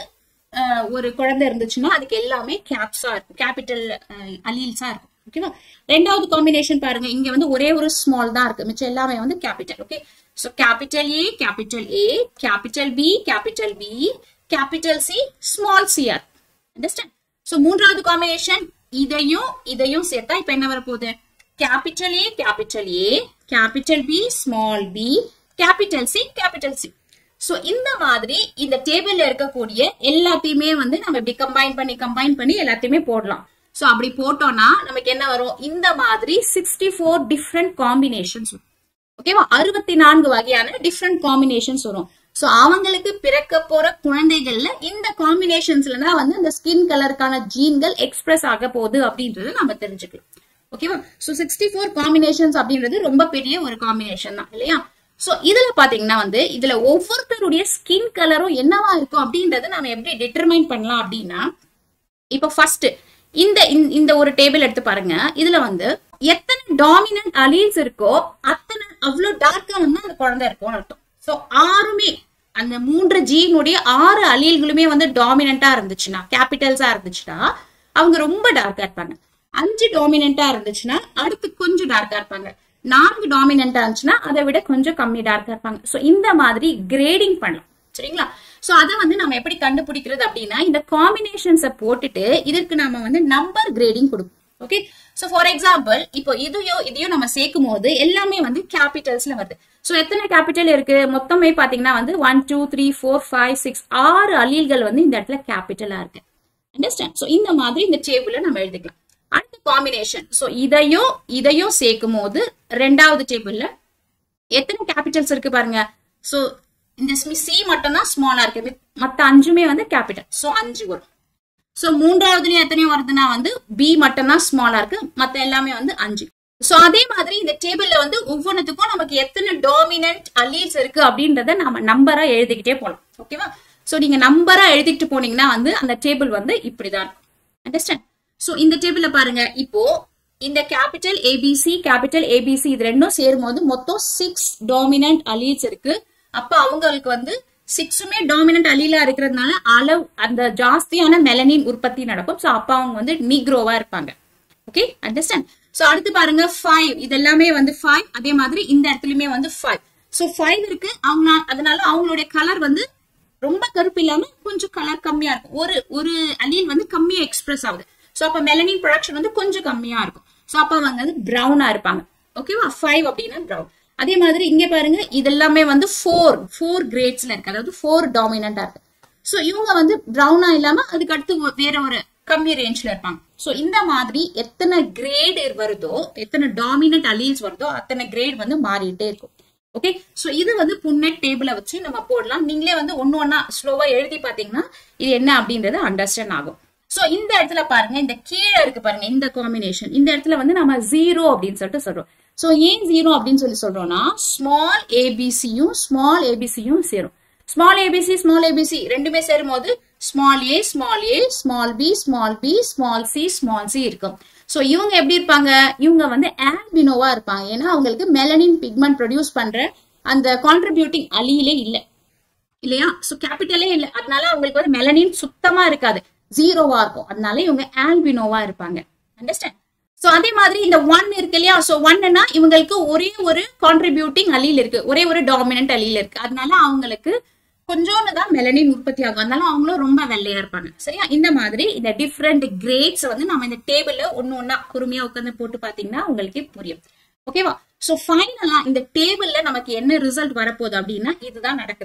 ஒரு குழந்தை இருந்துச்சுன்னா அதுக்கு எல்லாமே கேப்ஸா இருக்கும் கேபிட்டல் அலீல்ஸா இருக்கும் ஓகேவா ரெண்டாவது காம்பினேஷன் பாருங்க இங்க வந்து ஒரே ஒரு ஸ்மால் தான் இருக்கு மிச்சம் எல்லாமே வந்து capital okay so capital A capital A capital B capital B capital C small சிஆர் அண்டர்ஸ்டாண்ட் சோ மூன்றாவது காம்பினேஷன் இதையும் இதையும் சேர்த்தா இப்ப என்ன வரப்போகுது capital A capital A capital B small B capital C capital C so இந்த மாதிரி இந்த டேபிள்ல இருக்கக்கூடிய எல்லாத்தையுமே வந்து நம்ம இப்படி கம்பைன் பண்ணி கம்பைன் பண்ணி எல்லாத்தையுமே போடலாம் சோ அப்படி போட்டோம்னா நமக்கு என்ன வரும் இந்த மாதிரி சிக்ஸ்டி ஃபோர் டிஃப்ரெண்ட் காம்பினேஷன்ஸ் ஓகேவா அறுபத்தி நான்கு வகையான டிஃப்ரெண்ட் காம்பினேஷன்ஸ் வரும் சோ அவங்களுக்கு பிறக்க போற குழந்தைகள்ல இந்த காம்பினேஷன்ஸ்ல தான் வந்து இந்த ஸ்கின் கலருக்கான ஜீன்கள் எக்ஸ்பிரஸ் ஆக போகுது அப்படின்றத நம்ம தெரிஞ்சுக்கலாம் ஓகேவா சோ சிக்ஸ்டி ஃபோர் காம்பினேஷன்ஸ் அப்படின்றது ரொம்ப பெரிய ஒரு காம்பினேஷன் தான் இல்லையா சோ இதுல பாத்தீங்கன்னா வந்து இதுல ஒவ்வொருத்தருடைய ஸ்கின் கலரும் என்னவா இருக்கும் அப்படின்றத நம்ம எப்படி டிட்டர்மைன் பண்ணலாம் அப்படின்னா இப்ப ஃபர்ஸ்ட் இந்த இந்த ஒரு டேபிள் எடுத்து பாருங்க இதுல வந்து எத்தனை டாமினன்ட் அலீல்ஸ் இருக்கோ அத்தனை அவ்வளவு டார்க்கா வந்து அந்த குழந்தை இருக்கும்னு அர்த்தம் சோ ஆறுமே அந்த மூன்று ஜீனுடைய ஆறு அலீல்களுமே வந்து டாமினண்டா இருந்துச்சுன்னா கேபிட்டல்ஸா இருந்துச்சுன்னா அவங்க ரொம்ப டார்க்கா இருப்பாங்க அஞ்சு டாமினண்டா இருந்துச்சுன்னா அடுத்து கொஞ்சம் டார்க்கா இருப்பாங்க நான்கு டாமினண்டா இருந்துச்சுன்னா அதை விட கொஞ்சம் கம்மி டார்க்கா இருப்பாங்க சோ இந்த மாதிரி கிரேடிங் பண்ணலாம் சரிங்களா சோ அதை வந்து நம்ம எப்படி கண்டுபிடிக்கிறது அப்படின்னா இந்த காம்பினேஷன்ஸை போட்டுட்டு இதற்கு நாம வந்து நம்பர் கிரேடிங் கொடுப்போம் ஓகே சோ ஃபார் எக்ஸாம்பிள் இப்போ இதையோ இதையும் நம்ம சேர்க்கும் போது எல்லாமே வந்து கேபிட்டல்ஸ்ல வருது சோ எத்தனை கேபிட்டல் இருக்கு மொத்தமே பாத்தீங்கன்னா வந்து one two three four five six ஆறு அலீல்கள் வந்து இந்த இடத்துல கேபிட்டலா இருக்கு அண்டர்ஸ்டாண்ட் சோ இந்த மாதிரி இந்த டேபிள நம்ம எழுதிக்கலாம் அடுத்த காம்பினேஷன் சோ இதையும் இதையும் சேர்க்கும் போது ரெண்டாவது டேபிள்ல எத்தனை கேபிட்டல்ஸ் இருக்கு பாருங்க சோ இந்த சி மட்டும் தான் ஸ்மாலா இருக்கு மத்த அஞ்சுமே வந்து கேபிட்டல் சோ அஞ்சு வரும் சோ மூன்றாவதுலயும் எத்தனையும் வருதுன்னா வந்து பி மட்டும் தான் ஸ்மாலா இருக்கு மத்த எல்லாமே வந்து அஞ்சு சோ அதே மாதிரி இந்த டேபிள்ல வந்து ஒவ்வொன்றுத்துக்கும் நமக்கு எத்தனை டாமினன்ட் அலீல்ஸ் இருக்கு அப்படின்றத நம்ம நம்பரா எழுதிக்கிட்டே போலாம் ஓகேவா சோ நீங்க நம்பரா எழுதிட்டு போனீங்கன்னா வந்து அந்த டேபிள் வந்து இப்படிதான் இருக்கும் அண்டர்ஸ்டாண்ட் சோ இந்த டேபிள்ல பாருங்க இப்போ இந்த கேபிட்டல் ஏபிசி கேபிட்டல் ஏபிசி இது ரெண்டும் சேரும் போது மொத்தம் சிக்ஸ் டாமினன்ட் அலீல்ஸ் இருக்கு அப்ப அவங்களுக்கு வந்து சிக்ஸுமே டாமினன்ட் அலீலா இருக்கிறதுனால அளவு அந்த ஜாஸ்தியான மெலனின் உற்பத்தி நடக்கும் சோ அப்ப அவங்க வந்து நீக்ரோவா இருப்பாங்க ஓகே அண்டர்ஸ்டாண்ட் சோ அடுத்து பாருங்க ஃபைவ் இது எல்லாமே வந்து ஃபைவ் அதே மாதிரி இந்த இடத்துலயுமே வந்து ஃபைவ் சோ ஃபைவ் இருக்கு அவங்க அதனால அவங்களுடைய கலர் வந்து ரொம்ப கருப்பு இல்லாம கொஞ்சம் கலர் கம்மியா இருக்கும் ஒரு ஒரு அலீல் வந்து கம்மியா எக்ஸ்பிரஸ் ஆகுது சோ அப்ப மெலனின் ப்ரொடக்ஷன் வந்து கொஞ்சம் கம்மியா இருக்கும் சோ அப்ப அவங்க வந்து பிரவுனா இருப்பாங்க ஓகேவா ஃபைவ் அப்படின்னா பிரவுன் அதே மாதிரி இங்க பாருங்க இது எல்லாமே வந்து ஃபோர் ஃபோர் கிரேட்ஸ்ல இருக்கு அதாவது ஃபோர் டாமினண்டா இருக்கு சோ இவங்க வந்து பிரவுனா இல்லாம அதுக்கு அடுத்து வேற ஒரு கம்மி ரேஞ்ச்ல இருப்பாங்க சோ இந்த மாதிரி எத்தனை கிரேட் வருதோ எத்தனை டாமினன்ட் அலீல்ஸ் வருதோ அத்தனை கிரேட் வந்து மாறிட்டே இருக்கும் ஓகே சோ இது வந்து புன்னெட் டேபிள வச்சு நம்ம போடலாம் நீங்களே வந்து ஒன்னு ஒன்னா ஸ்லோவா எழுதி பாத்தீங்கன்னா இது என்ன அப்படின்றது அண்டர்ஸ்டாண்ட் ஆகும் சோ இந்த இடத்துல பாருங்க இந்த கீழே இருக்கு பாருங்க இந்த காம்பினேஷன் இந்த இடத்துல வந்து நம்ம ஜீரோ அப்படின்னு சொல்லிட்டு சொல்றோம் சோ ஏன் ஜீரோ அப்படின்னு சொல்லி சொல்றோம்னா ஸ்மால் ஏபிசியும் ஸ்மால் ஏபிசியும் சேரும் ஸ்மால் ஏபிசி ஸ்மால் ஏபிசி ரெண்டுமே சேரும் போது small A small A small B small B small C small C இருக்கும் சோ இவங்க எப்படி இருப்பாங்க இவங்க வந்து ஆல்பினோவா இருப்பாங்க ஏன்னா அவங்களுக்கு மெலனின் பிக்மெண்ட் ப்ரொடியூஸ் பண்ற அந்த கான்ட்ரிபியூட்டிங் அலியிலே இல்ல இல்லையா சோ கேபிட்டலே இல்ல அதனால அவங்களுக்கு வந்து மெலனின் சுத்தமா இருக்காது ஜீரோவா இருக்கும் அதனால இவங்க ஆல்பினோவா இருப்பாங்க அண்டர்ஸ்டாண்ட் சோ அதே மாதிரி இந்த ஒன் இருக்கு இல்லையா சோ ஒன்னுனா இவங்களுக்கு ஒரே ஒரு கான்ட்ரிபியூட்டிங் அலீல் இருக்கு ஒரே ஒரு டாமினன்ட் அலீல் இருக்கு அதனால அவங்களுக்கு கொஞ்சோண்டு தான் மெலனின் உற்பத்தி ஆகும் அதனால அவங்களும் ரொம்ப வெள்ளையா இருப்பாங்க சரியா இந்த மாதிரி இந்த டிஃப்ரெண்ட் கிரேட்ஸ் வந்து நம்ம இந்த டேபிள்ல ஒன்னு ஒன்னா பொறுமையா உட்காந்து போட்டு பாத்தீங்கன்னா உங்களுக்கே புரியும் ஓகேவா சோ ஃபைனலா இந்த டேபிள்ல நமக்கு என்ன ரிசல்ட் வரப்போகுது அப்படின்னா இதுதான் நடக்குது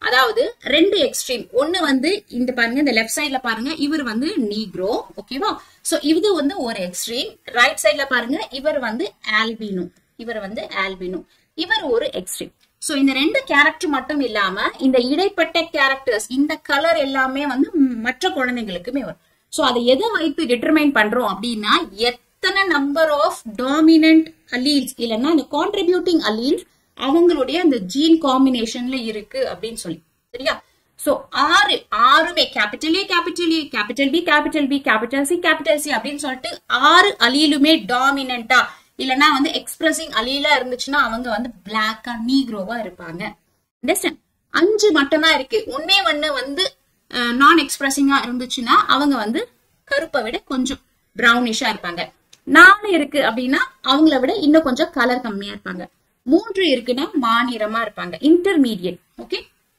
அதாவது ரெண்டு எக்ஸ்ட்ரீம் ஒன்னு வந்து இந்த பாருங்க இந்த லெஃப்ட் சைட்ல பாருங்க இவர் வந்து நீக்ரோ ஓகேவா சோ இது வந்து ஒரு எக்ஸ்ட்ரீம் ரைட் சைட்ல பாருங்க இவர் வந்து ஆல்பினோ இவர் வந்து ஆல்பினோ இவர் ஒரு எக்ஸ்ட்ரீம் சோ இந்த ரெண்டு கேரக்டர் மட்டும் இல்லாம இந்த இடைப்பட்ட கேரக்டர்ஸ் இந்த கலர் எல்லாமே வந்து மற்ற குழந்தைங்களுக்குமே வரும் சோ அதை எதை வைத்து டிட்டர்மைன் பண்றோம் அப்படின்னா எத்தனை நம்பர் ஆஃப் டாமினன்ட் அலீல்ஸ் இல்லைன்னா இந்த கான்ட்ரிபியூட்டிங் அலீல்ஸ் அவங்களுடைய அந்த ஜீன் காம்பினேஷன்ல இருக்கு அப்படின்னு சொல்லி சரியா சோ ஆறு ஆறுமே capital A capital A capital B capital B capital C capital C அப்படின்னு சொல்லிட்டு ஆறு அலீலுமே டாமினண்டா இல்லனா வந்து எக்ஸ்பிரசிங் அலீலா இருந்துச்சுன்னா அவங்க வந்து பிளாக்கா நீக்ரோவா இருப்பாங்க அண்டர்ஸ்டாண்ட் அஞ்சு மட்டும்தான் இருக்கு ஒன்னே ஒண்ணு வந்து நான் எக்ஸ்பிரசிங்கா இருந்துச்சுன்னா அவங்க வந்து கருப்பை விட கொஞ்சம் ப்ரௌனிஷா இருப்பாங்க நாலு இருக்கு அப்படின்னா அவங்கள விட இன்னும் கொஞ்சம் கலர் கம்மியா இருப்பாங்க மூன்று இருக்குன்னா மாநிறமா இருப்பாங்க இன்டர்மீடியட் ஓகே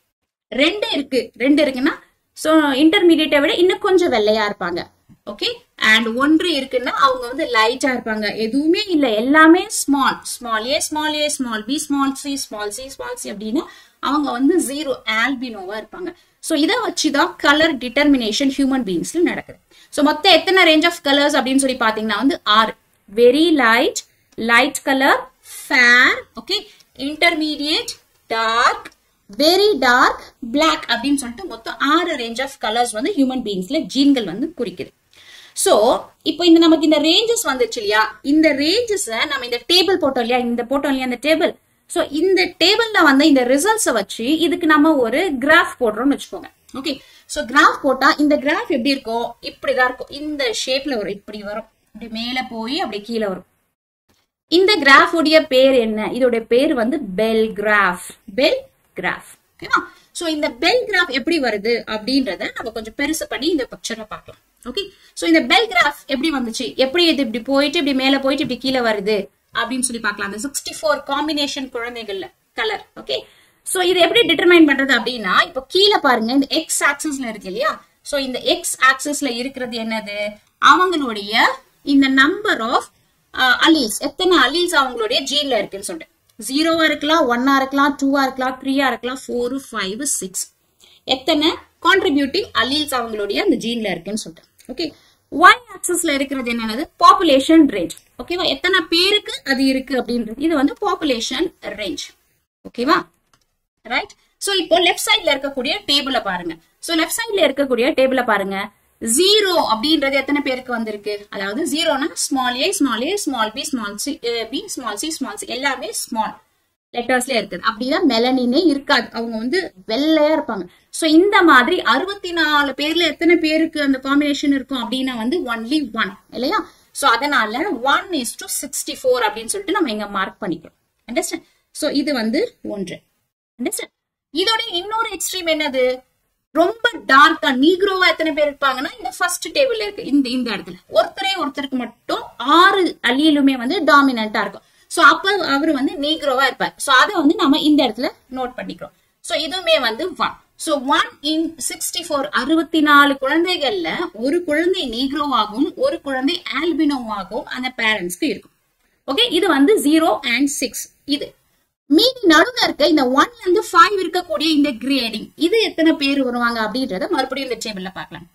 ரெண்டு இருக்கு ரெண்டு இருக்குன்னா சோ இன்டர்மீடியட்டை விட இன்னும் கொஞ்சம் வெள்ளையா இருப்பாங்க ஓகே அண்ட் ஒன்று இருக்குன்னா அவங்க வந்து லைட்டா இருப்பாங்க எதுவுமே இல்ல எல்லாமே small small A small A small B small C small C small C அப்படின்னா அவங்க வந்து ஜீரோ ஆல்பினோவா இருப்பாங்க சோ இதை வச்சுதான் கலர் டிட்டர்மினேஷன் ஹியூமன் பீயிங்ஸ்ல நடக்குது சோ மொத்தம் எத்தனை ரேஞ்ச் ஆஃப் கலர்ஸ் அப்படின்னு சொல்லி பாத்தீங்கன்னா வந்து ஆறு very light light colour fair okay intermediate dark very dark black அப்படின்னு சொல்லிட்டு மொத்தம் ஆறு ரேஞ்ச் ஆஃப் கலர்ஸ் வந்து ஹியூமன் பீயிங்ஸ்ல ஜீன்கள் வந்து குறிக்குது சோ இப்போ இந்த நமக்கு இந்த ரேஞ்சஸ் வந்துச்சு இல்லையா இந்த ரேஞ்சஸ் நம்ம இந்த டேபிள் போட்டோம் இல்லையா இந்த போட்டோம் இல்லையா இந்த டேபிள் சோ இந்த டேபிள்ல வந்து இந்த ரிசல்ட்ஸ வச்சு இதுக்கு நம்ம ஒரு கிராஃப் போடுறோம்னு வச்சுக்கோங்க ஓகே சோ கிராஃப் போட்டா இந்த கிராஃப் எப்படி இருக்கும் இப்படிதான் இருக்கும் இந்த ஷேப்ல வரும் இப்படி வரும் இப்படி மேல போய் அப்படி கீழே வரும் இந்த கிராஃப் உடைய பேர் என்ன இதோட பேர் வந்து பெல் கிராஃப் பெல் கிராஃப் ஓகேவா சோ இந்த பெல் கிராஃப் எப்படி வருது அப்படின்றத நம்ம கொஞ்சம் பெருசு பண்ணி இந்த பிக்சர்ல பார்க்கலாம் ஓகே சோ இந்த பெல் கிராஃப் எப்படி வந்துச்சு எப்படி இது இப்படி போயிட்டு இப்படி மேல போயிட்டு இப்படி கீழே வருது அப்படின்னு சொல்லி பார்க்கலாம் அந்த சிக்ஸ்டி ஃபோர் காம்பினேஷன் குழந்தைகள்ல கலர் ஓகே சோ இது எப்படி டிட்டர்மைன் பண்றது அப்படின்னா இப்போ கீழே பாருங்க இந்த எக்ஸ் ஆக்சிஸ்ல இருக்கு இல்லையா சோ இந்த எக்ஸ் ஆக்சிஸ்ல இருக்கிறது என்னது அவங்களுடைய இந்த நம்பர் ஆஃப் அலீல்ஸ் எத்தனை அலீல்ஸ் அவங்களுடைய ஜீன்ல இருக்குன்னு சொல்லிட்டு ஜீரோவா இருக்கலாம் ஒன்னா இருக்கலாம் டூவா இருக்கலாம் த்ரீயா இருக்கலாம் ஃபோர் ஃபைவ் சிக்ஸ் எத்தனை கான்ட்ரிபியூட்டிங் அலீல்ஸ் அவங்களுடைய அந்த ஜீன்ல இருக்குன்னு சொல்லிட்டு ஓகே ஒய் ஆக்சஸ்ல இருக்கிறது என்னது பாப்புலேஷன் ரேஞ்ச் ஓகேவா எத்தனை பேருக்கு அது இருக்கு அப்படின்றது இது வந்து பாப்புலேஷன் ரேஞ்ச் ஓகேவா ரைட் சோ இப்போ லெஃப்ட் சைட்ல இருக்கக்கூடிய டேபிள பாருங்க சோ லெஃப்ட் சைட்ல இருக்கக்கூடிய டேபிள பாருங்க ஜீரோ அப்படின்றது எத்தனை பேருக்கு வந்திருக்கு அதாவது ஜீரோனா small A small A small B small C B small C small C எல்லாமே ஸ்மால் லெட்டர்ஸ்ல இருக்குது அப்படிதான் மெலனினே இருக்காது அவங்க வந்து வெள்ளையா இருப்பாங்க சோ இந்த மாதிரி அறுபத்தி நாலு பேர்ல எத்தனை பேருக்கு அந்த காம்பினேஷன் இருக்கும் அப்படின்னா வந்து ஒன்லி ஒன் இல்லையா சோ அதனால one is to sixty four அப்படின்னு சொல்லிட்டு நம்ம இங்க மார்க் பண்ணிக்கிறோம் அண்டர்ஸ்டாண்ட் சோ இது வந்து ஒன்று அண்டர்ஸ்டாண்ட் இதோட இன்னொரு எக்ஸ்ட்ரீம் என்னது ரொம்ப டார்க்கா நீக்ரோவா எத்தனை பேர் இருப்பாங்கன்னா இந்த ஃபர்ஸ்ட் டேபிள் இருக்கு இந்த இந்த இடத்துல ஒருத்தரே ஒருத்தருக்கு மட்டும் ஆறு அலியிலுமே வந்து டாமினண்டா இருக்கும் சோ அப்ப அவர் வந்து நீக்ரோவா இருப்பார் சோ அதை வந்து நம்ம இந்த இடத்துல நோட் பண்ணிக்கிறோம் சோ இதுவுமே வந்து one so one in sixty four அறுபத்தி நாலு குழந்தைகள்ல ஒரு குழந்தை நீக்ரோவாகவும் ஒரு குழந்தை ஆல்பினோவாகவும் அந்த பேரண்ட்ஸ்க்கு இருக்கும் ஓகே இது வந்து ஜீரோ அண்ட் சிக்ஸ் இது மீதி நடுவுல இருக்க இந்த ஒன்ல இருந்து ஃபைவ் இருக்கக்கூடிய இந்த கிரேடிங் இது எத்தனை பேர் வருவாங்க அப்படின்றத மறுபடியும் இந்த டேபிள்ல பார்க்கலாம்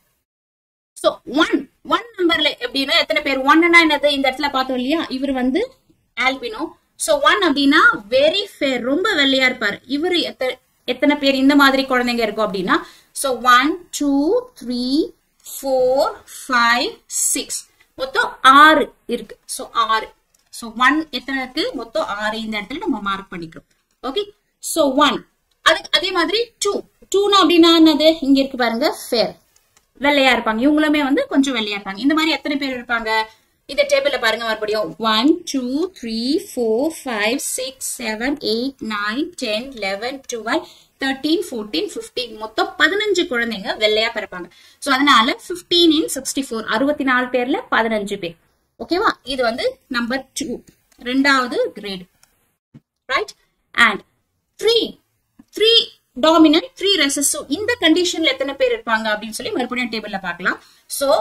சோ ஒன் ஒன் நம்பர்ல எப்படின்னா எத்தனை பேர் ஒன்னா என்னது இந்த இடத்துல பார்த்தோம் இல்லையா இவர் வந்து ஆல்பினோ சோ ஒன் அப்படின்னா வெரி ஃபேர் ரொம்ப வெள்ளையா இருப்பாரு இவர் எத்தனை எத்தனை பேர் இந்த மாதிரி குழந்தைங்க இருக்கும் அப்படின்னா so one two three four five six மொத்தம் ஆறு இருக்கு சோ ஆறு சோ ஒன் எத்தனை இருக்கு மொத்தம் ஆறு இந்த இடத்துல நம்ம மார்க் பண்ணிக்கிறோம் ஓகே சோ ஒன் அது அதே மாதிரி டூ டூனா அப்படின்னா என்னது இங்க இருக்கு பாருங்க ஃபேர் வெள்ளையா இருப்பாங்க இவங்களுமே வந்து கொஞ்சம் வெள்ளையா இருப்பாங்க இந்த மாதிரி எத்தனை பேர் இருப்பாங்க இந்த டேபிள்ல பாருங்க மறுபடியும் one two three four five six seven eight nine ten eleven twelve thirteen fourteen fifteen மொத்தம் பதினஞ்சு குழந்தைங்க வெள்ளையா பிறப்பாங்க ஸோ அதனால ஃபிஃப்டீன் இன் சிக்ஸ்டி ஃபோர் அறுபத்தி நாலு பேர்ல பதினஞ்சு பேர் ஓகேவா இது வந்து நம்பர் டூ ரெண்டாவது grade right and three three dominant three ரெசஸும் இந்த கண்டிஷன்ல எத்தனை பேர் இருப்பாங்க அப்படின்னு சொல்லி மறுபடியும் டேபிள்ல பார்க்கலாம் so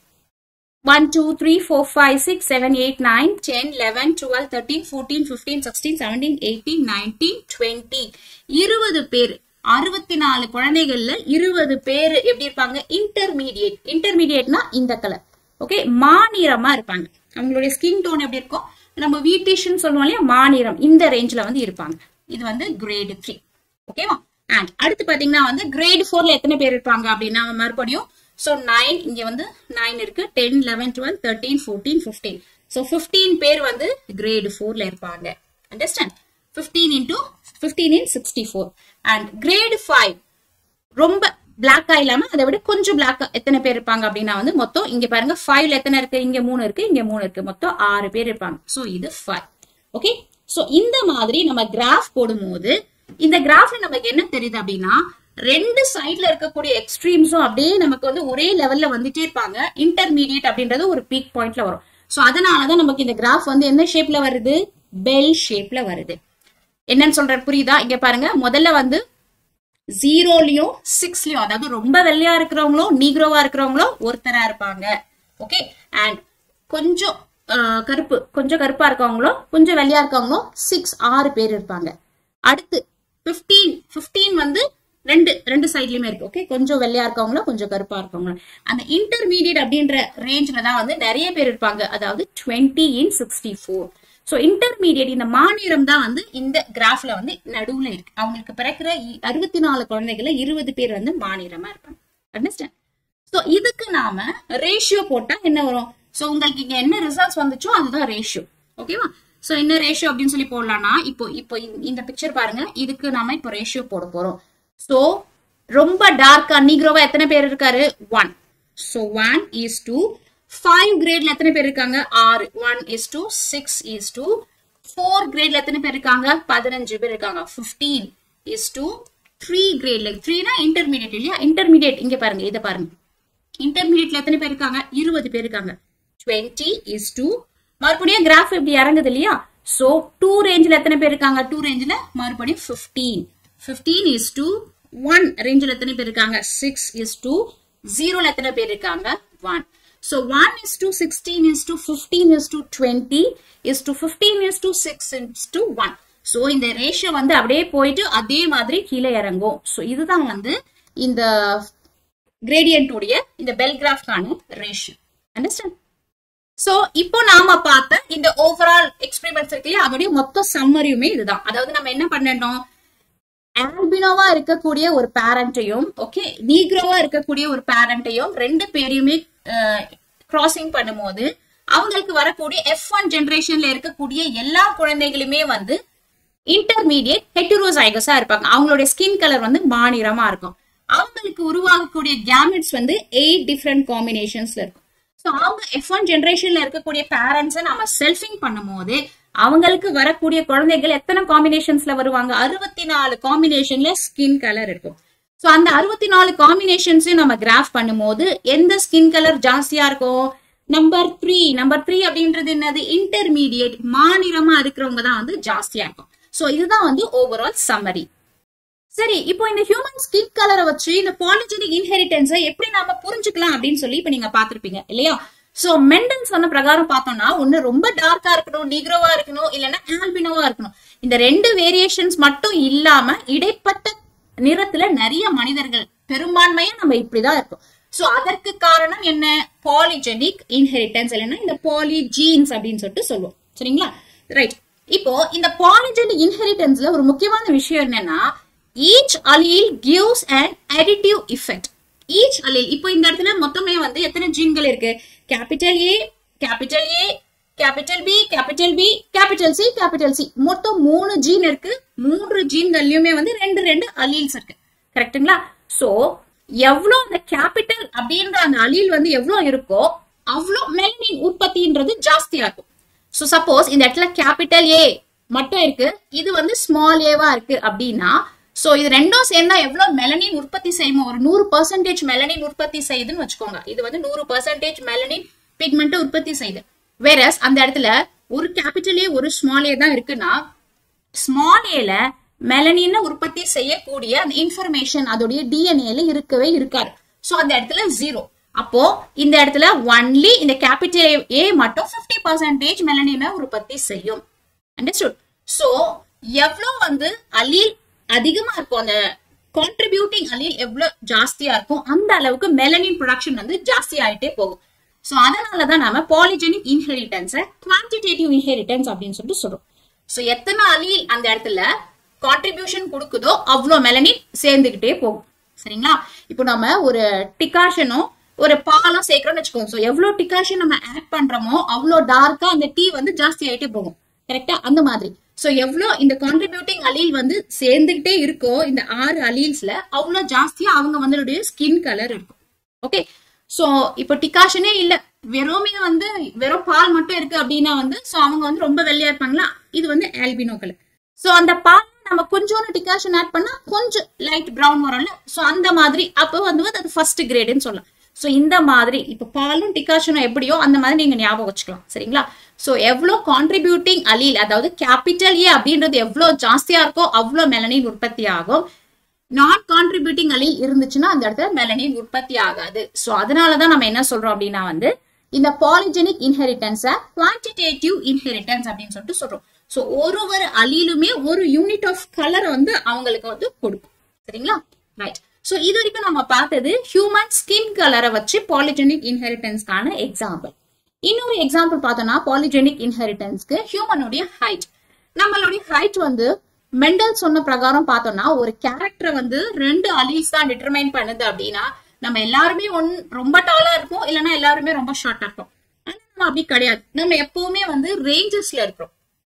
one two three four five six seven eight nine ten eleven twelve thirteen fourteen fifteen sixteen seventeen eighteen nineteen twenty இருபது பேர் அறுபத்தி நாலு குழந்தைகள்ல இருபது பேர் எப்படி இருப்பாங்க இன்டர்மீடியேட் இன்டர்மீடியேட்னா இந்த கலர் ஓகே மாநிறமா இருப்பாங்க அவங்களுடைய ஸ்கின் டோன் எப்படி இருக்கும் நம்ம வீட்டிஷன் சொல்லுவோம் இல்லையா மாநிறம் இந்த ரேஞ்ச்ல வந்து இருப்பாங்க இது வந்து கிரேடு த்ரீ ஓகேவா அண்ட் அடுத்து பாத்தீங்கன்னா வந்து கிரேட் ஃபோர்ல எத்தனை பேர் இருப்பாங்க அப்படின்னா மறுபடியும் ஸோ நைன் இங்க வந்து நைன் இருக்கு ten eleven twelve thirteen fourteen fifteen so fifteen பேர் வந்து கிரேடு ஃபோர்ல இருப்பாங்க understand fifteen into fifteen in sixty four and grade five ரொம்ப பிளாக்கா இல்லாம அதை விட கொஞ்சம் பிளாக்கா எத்தனை பேர் இருப்பாங்க அப்படின்னா வந்து மொத்தம் இங்க பாருங்க ஃபைவ்ல எத்தனை இருக்கு இங்க மூணு இருக்கு இங்க மூணு இருக்கு மொத்தம் ஆறு பேர் இருப்பாங்க சோ இது ஃபைவ் ஓகே சோ இந்த மாதிரி நம்ம கிராஃப் போடும்போது இந்த கிராஃப்ல நமக்கு என்ன தெரியுது அப்படின்னா ரெண்டு சைட்ல இருக்கக்கூடிய எக்ஸ்ட்ரீம்ஸும் அப்படியே நமக்கு வந்து ஒரே லெவல்ல வந்துட்டே இருப்பாங்க இன்டர்மீடியட் அப்படின்றது ஒரு பீக் பாயிண்ட்ல வரும் சோ அதனாலதான் நமக்கு இந்த கிராஃப் வந்து என்ன ஷேப்ல வருது பெல் ஷேப்ல வருது என்னன்னு சொல்ற புரியுதா இங்க பாருங்க முதல்ல வந்து ஜீரோலயும் சிக்ஸ்லயும் அதாவது ரொம்ப வெள்ளையா இருக்கிறவங்களும் நீக்ரோவா இருக்கிறவங்களும் ஒருத்தரா இருப்பாங்க ஓகே அண்ட் கொஞ்சம் ஆஹ், கருப்பு கொஞ்சம் கருப்பா இருக்கவங்களும் கொஞ்சம் வெள்ளையா இருக்கவங்களும் சிக்ஸ் ஆறு பேர் இருப்பாங்க அடுத்து 15 15 வந்து ரெண்டு ரெண்டு சைட்லயுமே இருக்கு ஓகே கொஞ்சம் வெள்ளையா இருக்கவங்களும் கொஞ்சம் கருப்பா இருக்கவங்களும் அந்த இன்டர்மீடியட் அப்படின்ற ரேஞ்ச்ல தான் வந்து நிறைய பேர் இருப்பாங்க அதாவது 20 in sixty four so intermediate இந்த மாநிலம் தான் வந்து இந்த கிராஃப்ல வந்து நடுவுல இருக்கு அவங்களுக்கு பிறக்கிற அறுபத்தி நாலு குழந்தைகள இருபது பேர் வந்து மாநிலமா இருப்பாங்க அண்டர்ஸ்டாண்ட் ஸோ இதுக்கு நாம ரேஷியோ போட்டா என்ன வரும் ஸோ உங்களுக்கு இங்க என்ன ரிசல்ட்ஸ் வந்துச்சோ அதுதான் ரேஷியோ ஓகேவா ஸோ என்ன ரேஷியோ அப்படின்னு சொல்லி போடலாம்னா இப்போ இப்போ இந்த- இந்த பிக்சர் பாருங்க இதுக்கு நாம இப்போ ரேஷியோ போட போறோம் ஸோ ரொம்ப டார்க்கா நீக்ரோவா எத்தனை பேர் இருக்காரு one so one is to five கிரேட்ல எத்தனை பேர் இருக்காங்க ஆறு one is to six is to four கிரேட்ல எத்தனை பேர் இருக்காங்க பதினஞ்சு பேர் இருக்காங்க ஃபிஃப்டீன் இஸ் டூ த்ரீ கிரேட்ல த்ரீனா இன்டர்மீடியட் இல்லையா இன்டர்மீடியட் இங்க பாருங்க இதை பாருங்க இன்டர்மீடியட்ல எத்தனை பேர் இருக்காங்க இருபது பேர் இருக்காங்க டுவெண்ட்டி இஸ் டூ மறுபடியும் கிராஃப் இப்படி இறங்குது இல்லையா சோ டூ ரேஞ்சில் எத்தனை பேர் இருக்காங்க டூ ரேஞ்சில் மறுபடியும் fifteen fifteen is to one ரேஞ்சில் எத்தனை பேர் இருக்காங்க சிக்ஸ் இஸ் டூ ஜீரோல எத்தனை பேர் இருக்காங்க one so one is to sixteen is to fifteen is to twenty is to fifteen is to six is to one so இந்த ரேஷியோ வந்து அப்படியே போயிட்டு அதே மாதிரி கீழே இறங்கும் ஸோ இதுதான் வந்து இந்த gradient உடைய இந்த பெல் கிராஃப்கான ரேஷியோ அண்டர்ஸ்டாண்ட் சோ இப்போ நாம பார்த்த இந்த ஓவரால் எக்ஸ்பெரிமெண்ட்ஸ் இருக்கு இல்லையா அதோடைய மொத்த சம்மரியுமே இதுதான் அதாவது நம்ம என்ன பண்ணணும் ஆல்பினோவா இருக்கக்கூடிய ஒரு பேரண்ட்டையும் ஓகே நீக்ரோவா இருக்கக்கூடிய ஒரு பேரண்ட்டையும் ரெண்டு பேரையுமே கிராசிங் பண்ணும்போது அவங்களுக்கு வரக்கூடிய எஃப் ஒன் ஜெனரேஷன்ல இருக்கக்கூடிய எல்லா குழந்தைகளுமே வந்து இன்டர்மீடியட் ஹெட்டரோசைகஸா இருப்பாங்க அவங்களுடைய ஸ்கின் கலர் வந்து மாநிறமா இருக்கும் அவங்களுக்கு உருவாகக்கூடிய கேமெட்ஸ் வந்து எயிட் டிஃப்ரெண்ட் காம்பினேஷன்ஸ்ல இருக்கும் ஸோ அவங்க எஃப் ஒன் ஜென்ரேஷன்ல இருக்கக்கூடிய பேரண்ட்ஸை நம்ம செல்ஃபிங் பண்ணும்போது அவங்களுக்கு வரக்கூடிய குழந்தைகள் எத்தனை காம்பினேஷன்ஸ்ல வருவாங்க அறுபத்தி நாலு காம்பினேஷன்ல ஸ்கின் கலர் இருக்கும் ஸோ அந்த அறுபத்தி நாலு காம்பினேஷன்ஸையும் நம்ம கிராஃப் பண்ணும்போது எந்த ஸ்கின் கலர் ஜாஸ்தியா இருக்கும் நம்பர் த்ரீ நம்பர் த்ரீ அப்படின்றது என்னது இன்டர்மீடியட் மாநிலமா இருக்கிறவங்க தான் வந்து ஜாஸ்தியா இருக்கும் ஸோ இதுதான் வந்து ஓவரால் சம்மரி சரி இப்போ இந்த ஹியூமன் ஸ்கின் கலரை வச்சு இந்த பாலிஜெனிக் இன்ஹெரிட்டன்ஸை எப்படி நாம புரிஞ்சுக்கலாம் அப்படின்னு சொல்லி இப்ப நீங்க பாத்திருப்பீங்க இல்லையா சோ மெண்டன் சொன்ன பிரகாரம் பார்த்தோம்னா ஒண்ணு ரொம்ப டார்க்கா இருக்கணும் நீக்ரோவா இருக்கணும் இல்லைன்னா ஆல்பினோவா இருக்கணும் இந்த ரெண்டு வேரியேஷன்ஸ் மட்டும் இல்லாம இடைப்பட்ட நிறத்துல நிறைய மனிதர்கள் பெரும்பான்மையா நம்ம இப்படிதான் இருக்கோம் சோ அதற்கு காரணம் என்ன பாலிஜெனிக் இன்ஹெரிட்டன்ஸ் இல்லைன்னா இந்த பாலிஜீன்ஸ் அப்படின்னு சொல்லிட்டு சொல்லுவோம் சரிங்களா ரைட் இப்போ இந்த பாலிஜெனிக் இன்ஹெரிட்டன்ஸ்ல ஒரு முக்கியமான விஷயம் என்னன்னா each allele gives and additive effect each allele இப்போ இந்த இடத்துல மொத்தமே வந்து எத்தனை ஜீன்கள் இருக்கு capital A capital A capital B capital B capital C capital C மொத்தம் மூணு ஜீன் இருக்கு மூன்று ஜீன்கள்லயுமே வந்து ரெண்டு ரெண்டு அலீல்ஸ் இருக்கு கரெக்ட்டுங்களா சோ எவ்வளவு அந்த கேபிட்டல் அப்படின்ற அந்த அலீல் வந்து எவ்வளவு இருக்கோ அவ்வளோ மெலனின் உற்பத்தின்றது ஜாஸ்தியா இருக்கும் சோ சப்போஸ் இந்த இடத்துல கேபிட்டல் ஏ மட்டும் இருக்கு இது வந்து ஸ்மால் ஏவா இருக்கு அப்படின்னா சோ இது ரெண்டும் சேர்ந்தா எவ்வளவு மெலனின் உற்பத்தி செய்யுமோ ஒரு நூறு பர்சன்டேஜ் மெலனின் உற்பத்தி செய்யுதுன்னு வச்சுக்கோங்க இது வந்து நூறு பர்சன்டேஜ் மெலனின் பிக்மெண்ட் உற்பத்தி செய்யுது வேறஸ் அந்த இடத்துல ஒரு கேபிட்டல் ஏ ஒரு ஸ்மால் ஏ தான் இருக்குன்னா ஸ்மால் ஏல மெலனின் உற்பத்தி செய்யக்கூடிய அந்த இன்ஃபர்மேஷன் அதோடைய டிஎன்ஏல இருக்கவே இருக்காது சோ அந்த இடத்துல ஜீரோ அப்போ இந்த இடத்துல ஒன்லி இந்த கேபிட்டல் ஏ மட்டும் 50% பர்சன்டேஜ் மெலனினை உற்பத்தி செய்யும் அண்டர்ஸ்டுட் சோ எவ்வளவு வந்து அலீல் அதிகமா இருக்கும் அந்த கான்ட்ரிபியூட்டிங் அலீல் எவ்வளவு ஜாஸ்தியா இருக்கும் அந்த அளவுக்கு மெலனின் ப்ரொடக்ஷன் வந்து ஜாஸ்தி ஆயிட்டே போகும் சோ அதனாலதான் நாம பாலிஜெனிக் இன்ஹெரிட்டன்ஸ குவான்டிடேட்டிவ் இன்ஹெரிட்டன்ஸ் அப்படின்னு சொல்லிட்டு சொல்றோம் சோ எத்தனை அலீல் அந்த இடத்துல கான்ட்ரிபியூஷன் கொடுக்குதோ அவ்வளோ மெலனின் சேர்ந்துகிட்டே போகும் சரிங்களா இப்போ நம்ம ஒரு டிகாஷனும் ஒரு பாலும் சேர்க்கிறோம்னு வச்சுக்கோங்க ஸோ எவ்வளோ டிகாஷன் நம்ம ஆட் பண்றோமோ அவ்வளோ டார்க்கா அந்த டீ வந்து ஜாஸ்தி ஆயிட்டே போகும் கரெக்டா அந்த மாதிரி ஸோ எவ்வளோ இந்த கான்ட்ரிபியூட்டிங் அலீல் வந்து சேர்ந்துகிட்டே இருக்கோ இந்த ஆறு அலீல்ஸ்ல அவ்வளோ ஜாஸ்தியா அவங்க வந்து ஸ்கின் கலர் இருக்கும் ஓகே சோ இப்போ டிகாஷனே இல்ல வெறுமே வந்து வெறும் பால் மட்டும் இருக்கு அப்படின்னா வந்து சோ அவங்க வந்து ரொம்ப வெள்ளையா இருப்பாங்களா இது வந்து ஆல்பினோ கலர் சோ அந்த பால் நம்ம கொஞ்சோண்டு டிகாஷன் ஆட் பண்ணா கொஞ்சம் லைட் பிரவுன் வரும்ல சோ அந்த மாதிரி அப்போ வந்து அது ஃபர்ஸ்ட் கிரேடுன்னு சொல்லலாம் சோ இந்த மாதிரி இப்போ பாலும் டிகாஷனும் எப்படியோ அந்த மாதிரி நீங்க ஞாபகம் வச்சுக்கலாம் சரிங்களா சோ எவ்வளோ கான்ட்ரிபியூட்டிங் அலீல் அதாவது கேபிட்டல் ஏ அப்படின்றது எவ்வளோ ஜாஸ்தியா இருக்கோ அவ்வளோ மெலனின் உற்பத்தி ஆகும் நான் கான்ட்ரிபியூட்டிங் அலீல் இருந்துச்சுன்னா அந்த இடத்துல மெலனின் உற்பத்தி ஆகாது சோ அதனாலதான் நம்ம என்ன சொல்றோம் அப்படின்னா வந்து இந்த பாலிஜெனிக் இன்ஹெரிட்டன்ஸ குவான்டிடேட்டிவ் இன்ஹெரிட்டன்ஸ் அப்படின்னு சொல்லிட்டு சொல்றோம் சோ ஒரு ஒரு அலீலுமே ஒரு யூனிட் ஆஃப் கலர் வந்து அவங்களுக்கு வந்து கொடுக்கும் சரிங்களா ரைட் சோ இது வரைக்கும் நம்ம பார்த்தது ஹியூமன் ஸ்கின் கலரை வச்சு பாலிஜெனிக் இன்ஹெரிட்டன்ஸ்க்கான எக்ஸாம்பிள் இன்னொரு எக்ஸாம்பிள் பார்த்தோம்னா பாலிஜெனிக் இன்ஹெரிட்டன்ஸ்க்கு ஹியூமனுடைய ஹைட் நம்மளுடைய ஹைட் வந்து மெண்டல் சொன்ன பிரகாரம் பார்த்தோம்னா ஒரு கேரக்டரை வந்து ரெண்டு அலீஸ் தான் டிட்டர்மைன் பண்ணுது அப்படின்னா நம்ம எல்லாருமே ஒன் ரொம்ப டாலா இருப்போம் இல்லைன்னா எல்லாருமே ரொம்ப ஷார்ட்டா இருப்போம் ஆனா நம்ம அப்படி கிடையாது நம்ம எப்பவுமே வந்து ரேஞ்சஸ்ல இருக்கிறோம்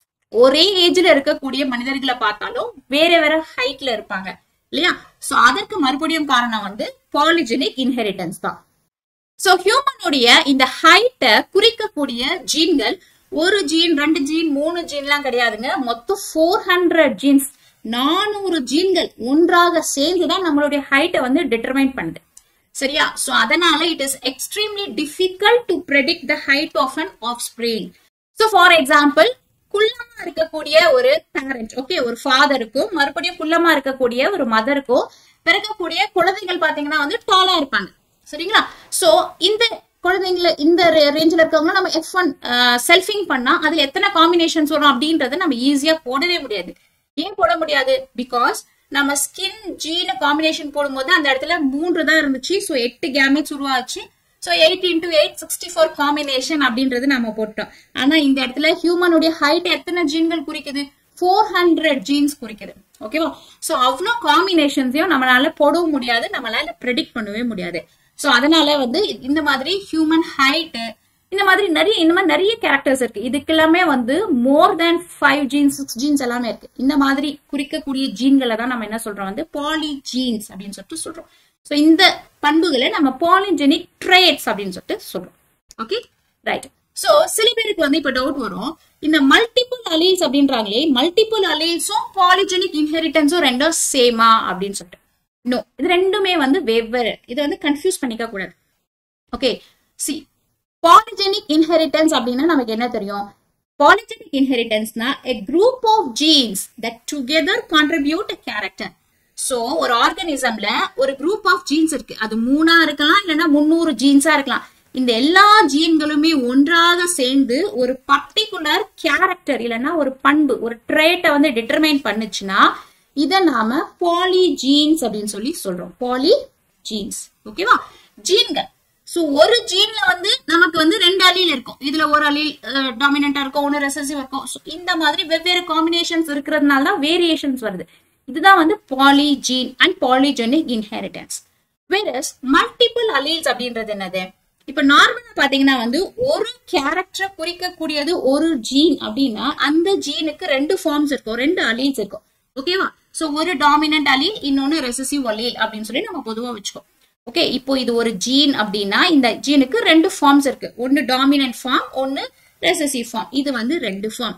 ஒரே ஏஜ்ல இருக்கக்கூடிய மனிதர்களை பார்த்தாலும் வேற வேற ஹைட்ல இருப்பாங்க இல்லையா சோ அதற்கு மறுபடியும் காரணம் வந்து பாலிஜெனிக் இன்ஹெரிட்டன்ஸ் தான் சோ ஹியூமனுடைய இந்த ஹைட்டை குறிக்கக்கூடிய ஜீன்கள் ஒரு ஜீன் ரெண்டு ஜீன் மூணு ஜீன்லாம் கிடையாதுங்க மொத்தம் ஃபோர் ஹண்ட்ரட் ஜீன்ஸ் நானூறு ஜீன்கள் ஒன்றாக சேர்ந்துதான் நம்மளுடைய ஹைட்டை வந்து டிட்டர்மைன் பண்ணுது சரியா சோ அதனால it is extremely difficult to predict the height of an offspring so for example குள்ளமா இருக்கக்கூடிய ஒரு பேரண்ட் ஓகே ஒரு ஃபாதருக்கும் மறுபடியும் குள்ளமா இருக்கக்கூடிய ஒரு மதருக்கும் பிறக்கக்கூடிய குழந்தைகள் பாத்தீங்கன்னா வந்து டாலா இருப்பாங்க சரிங்களா சோ இந்த குழந்தைங்கள இந்த ரேஞ்சில் இருக்கவங்க நம்ம எஃப் ஒன் செல்ஃபிங் பண்ணா அதுல எத்தனை காம்பினேஷன்ஸ் வரும் அப்படின்றத நம்ம ஈஸியா போடவே முடியாது ஏன் போட முடியாது பிகாஸ் நம்ம ஸ்கின் ஜீன காம்பினேஷன் போடும்போது அந்த இடத்துல மூன்று தான் இருந்துச்சு ஸோ எட்டு கேமெட்ஸ் உருவாச்சு so eight into eight sixty four combination அப்படின்றது நம்ம போட்டோம் ஆனா இந்த இடத்துல ஹியூமனுடைய ஹைட் எத்தனை ஜீன்கள் குறிக்குது ஃபோர் ஹண்ட்ரட் ஜீன்ஸ் குறிக்குது ஓகேவா ஸோ அவ்வளோ காம்பினேஷன்ஸையும் நம்மளால போடவும் முடியாது நம்மளால ப்ரெடிக்ட் பண்ணவே முடியாது ஸோ அதனால வந்து இந்த மாதிரி ஹியூமன் ஹைட்டு இந்த மாதிரி நிறைய இந்த மாதிரி நிறைய கேரக்டர்ஸ் இருக்கு இதுக்கெல்லாமே வந்து more than five genes six genes எல்லாமே இருக்கு இந்த மாதிரி குறிக்கக்கூடிய ஜீன்களை தான் நம்ம என்ன சொல்றோம் வந்து பாலி ஜீன்ஸ் அப்படின்னு சொல்லிட்டு சொல்றோம் ஸோ இந்த பண்புகளை நம்ம பாலிஜெனிக் ட்ரேட்ஸ் அப்படின்னு சொல்லிட்டு சொல்றோம் ஓகே ரைட் சோ சில பேருக்கு வந்து இப்ப டவுட் வரும் இந்த மல்டிபிள் அலீல்ஸ் அப்படின்றாங்களே மல்டிபிள் அலீல்ஸும் பாலிஜெனிக் இன்ஹெரிட்டன்ஸும் ரெண்டும் சேமா அப்படின்னு சொல்லிட்டு நோ இது ரெண்டுமே வந்து வெவ்வேறு இதை வந்து கன்ஃபியூஸ் பண்ணிக்க கூடாது ஓகே சி பாலிஜெனிக் இன்ஹெரிட்டன்ஸ் அப்படின்னா நமக்கு என்ன தெரியும் பாலிஜெனிக் இன்ஹெரிட்டன்ஸ்னா a group of genes that together contribute character so ஒரு ஆர்கனிசம்ல ஒரு குரூப் ஆஃப் ஜீன்ஸ் இருக்கு அது மூணா இருக்கலாம் இல்லைன்னா முந்நூறு ஜீன்ஸா இருக்கலாம் இந்த எல்லா ஜீன்களுமே ஒன்றாக சேர்ந்து ஒரு பர்டிகுலர் கேரக்டர் இல்லைன்னா ஒரு பண்பு ஒரு ட்ரேட்டை வந்து டிட்டர்மைன் பண்ணுச்சுன்னா இதை நாம பாலி ஜீன்ஸ் அப்படின்னு சொல்லி சொல்றோம் பாலி ஜீன்ஸ் ஓகேவா ஜீன்கள் சோ ஒரு ஜீன்ல வந்து நமக்கு வந்து ரெண்டு அலீல் இருக்கும் இதுல ஒரு அலீல் டாமினண்டா இருக்கும் ஒன்னு ரெசசிவ் இருக்கும் So, இந்த மாதிரி வெவ்வேறு காம்பினேஷன்ஸ் இருக்கிறதுனால தான் வேரியேஷன்ஸ் வருது இதுதான் வந்து poly gene and polygenic inheritance versus multiple alleles அப்படின்றது என்னது இப்ப நார்மலா பாத்தீங்கன்னா வந்து ஒரு கேரக்டரை குறிக்கக்கூடியது ஒரு ஜீன் அப்படின்னா அந்த ஜீனுக்கு ரெண்டு ஃபார்ம்ஸ் இருக்கும் ரெண்டு அலீல்ஸ் இருக்கும் ஓகேவா சோ ஒரு டாமினன்ட் அலீல் இன்னொன்னு ரெசசிவ் அலீல் அப்படின்னு சொல்லி நம்ம பொதுவா வச்சுக்கோ ஓகே இப்போ இது ஒரு ஜீன் அப்படின்னா இந்த ஜீனுக்கு ரெண்டு ஃபார்ம்ஸ் இருக்கு ஒன்னு டாமினன்ட் ஃபார்ம் ஒன்னு ரெசசிவ் ஃபார்ம் இது வந்து ரெண்டு ஃபார்ம்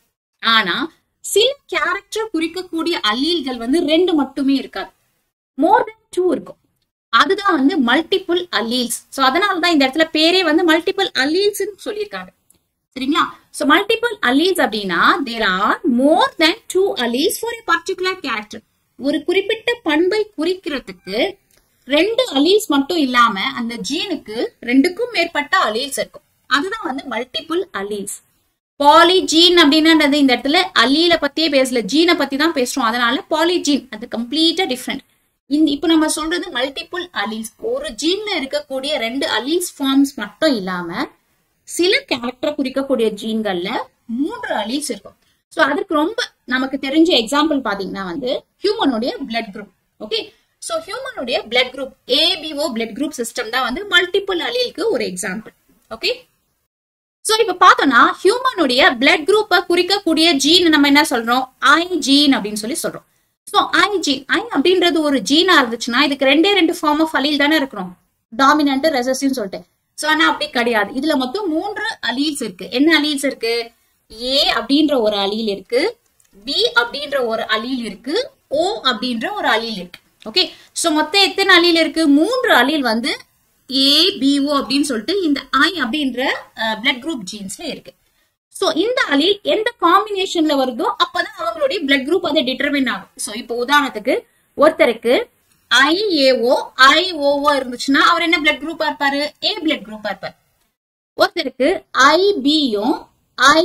ஆனா சில கேரக்டர் குறிக்கக்கூடிய அலீல்கள் வந்து ரெண்டு மட்டுமே இருக்காது மோர் தென் டூ இருக்கும் அதுதான் வந்து மல்டிபிள் அலீல்ஸ் ஸோ அதனால தான் இந்த இடத்துல பேரே வந்து மல்டிபிள் அலீல்ஸ் சொல்லியிருக்காங்க சரிங்களா ஸோ மல்டிபிள் அலீல்ஸ் அப்படின்னா there are more than two alleles for a particular character ஒரு குறிப்பிட்ட பண்பை குறிக்கிறதுக்கு ரெண்டு அலீல்ஸ் மட்டும் இல்லாம அந்த ஜீனுக்கு ரெண்டுக்கும் மேற்பட்ட அலீல்ஸ் இருக்கும் அதுதான் வந்து மல்டிபிள் அலீல்ஸ் பாலிஜீன் அப்படின்றது இந்த இடத்துல அலீல பத்தியே பேசல ஜீனை பத்தி தான் பேசுறோம் அதனால பாலிஜீன் அது கம்ப்ளீட்டா டிஃப்ரெண்ட் இந்த இப்ப நம்ம சொல்றது மல்டிபிள் அலீல்ஸ் ஒரு ஜீன்ல இருக்கக்கூடிய ரெண்டு அலீல்ஸ் ஃபார்ம்ஸ் மட்டும் இல்லாம சில கேரக்டரை குறிக்கக்கூடிய ஜீன்கள்ல மூன்று அலீல்ஸ் இருக்கும் சோ அதுக்கு ரொம்ப நமக்கு தெரிஞ்ச எக்ஸாம்பிள் பாத்தீங்கன்னா வந்து ஹியூமனுடைய பிளட் குரூப் ஓகே சோ ஹியூமனுடைய blood group ABO blood group system தான் வந்து மல்டிபிள் அலீலுக்கு ஒரு எக்ஸாம்பிள் ஓகே சோ இப்ப பார்த்தோம்னா ஹியூமனுடைய பிளட் குரூப்பை குறிக்கக்கூடிய ஜீன் நம்ம என்ன சொல்றோம் ஐ ஜீன் அப்படின்னு சொல்லி சொல்றோம் சோ ஐ ஜீன் ஐ அப்படின்றது ஒரு ஜீனா இருந்துச்சுன்னா இதுக்கு ரெண்டே ரெண்டு ஃபார்ம் ஆஃப் அலீல் தானே இருக்கணும் டாமினன்ட் ரெசசிவ்னு சொல்லிட்டு சோ ஆனா அப்படி கிடையாது இதுல மொத்தம் மூன்று அலீல்ஸ் இருக்கு என்ன அலீல்ஸ் இருக்கு ஏ அப்படின்ற ஒரு அலீல் இருக்கு பி அப்படின்ற ஒரு அலீல் இருக்கு ஓ அப்படின்ற ஒரு அலீல் இருக்கு ஓகே சோ மொத்தம் எத்தனை அலீல் இருக்கு மூன்று அலீல் வந்து ஏ பிஓ அப்படின்னு சொல்லிட்டு இந்த ஐ அப்படின்ற பிளட் குரூப் ஜீன்ஸ்ல இருக்கு சோ இந்த அலீல் எந்த காம்பினேஷன்ல வருதோ அப்பதான் அவங்களுடைய பிளட் குரூப் அதை டிட்டர்மின் ஆகும் சோ இப்போ உதாரணத்துக்கு ஒருத்தருக்கு ஐஏஓ ஐஓஓ இருந்துச்சுன்னா அவர் என்ன பிளட் குரூப்பா இருப்பாரு ஏ பிளட் குரூப்பா இருப்பாரு ஒருத்தருக்கு ஐபியும் ஐ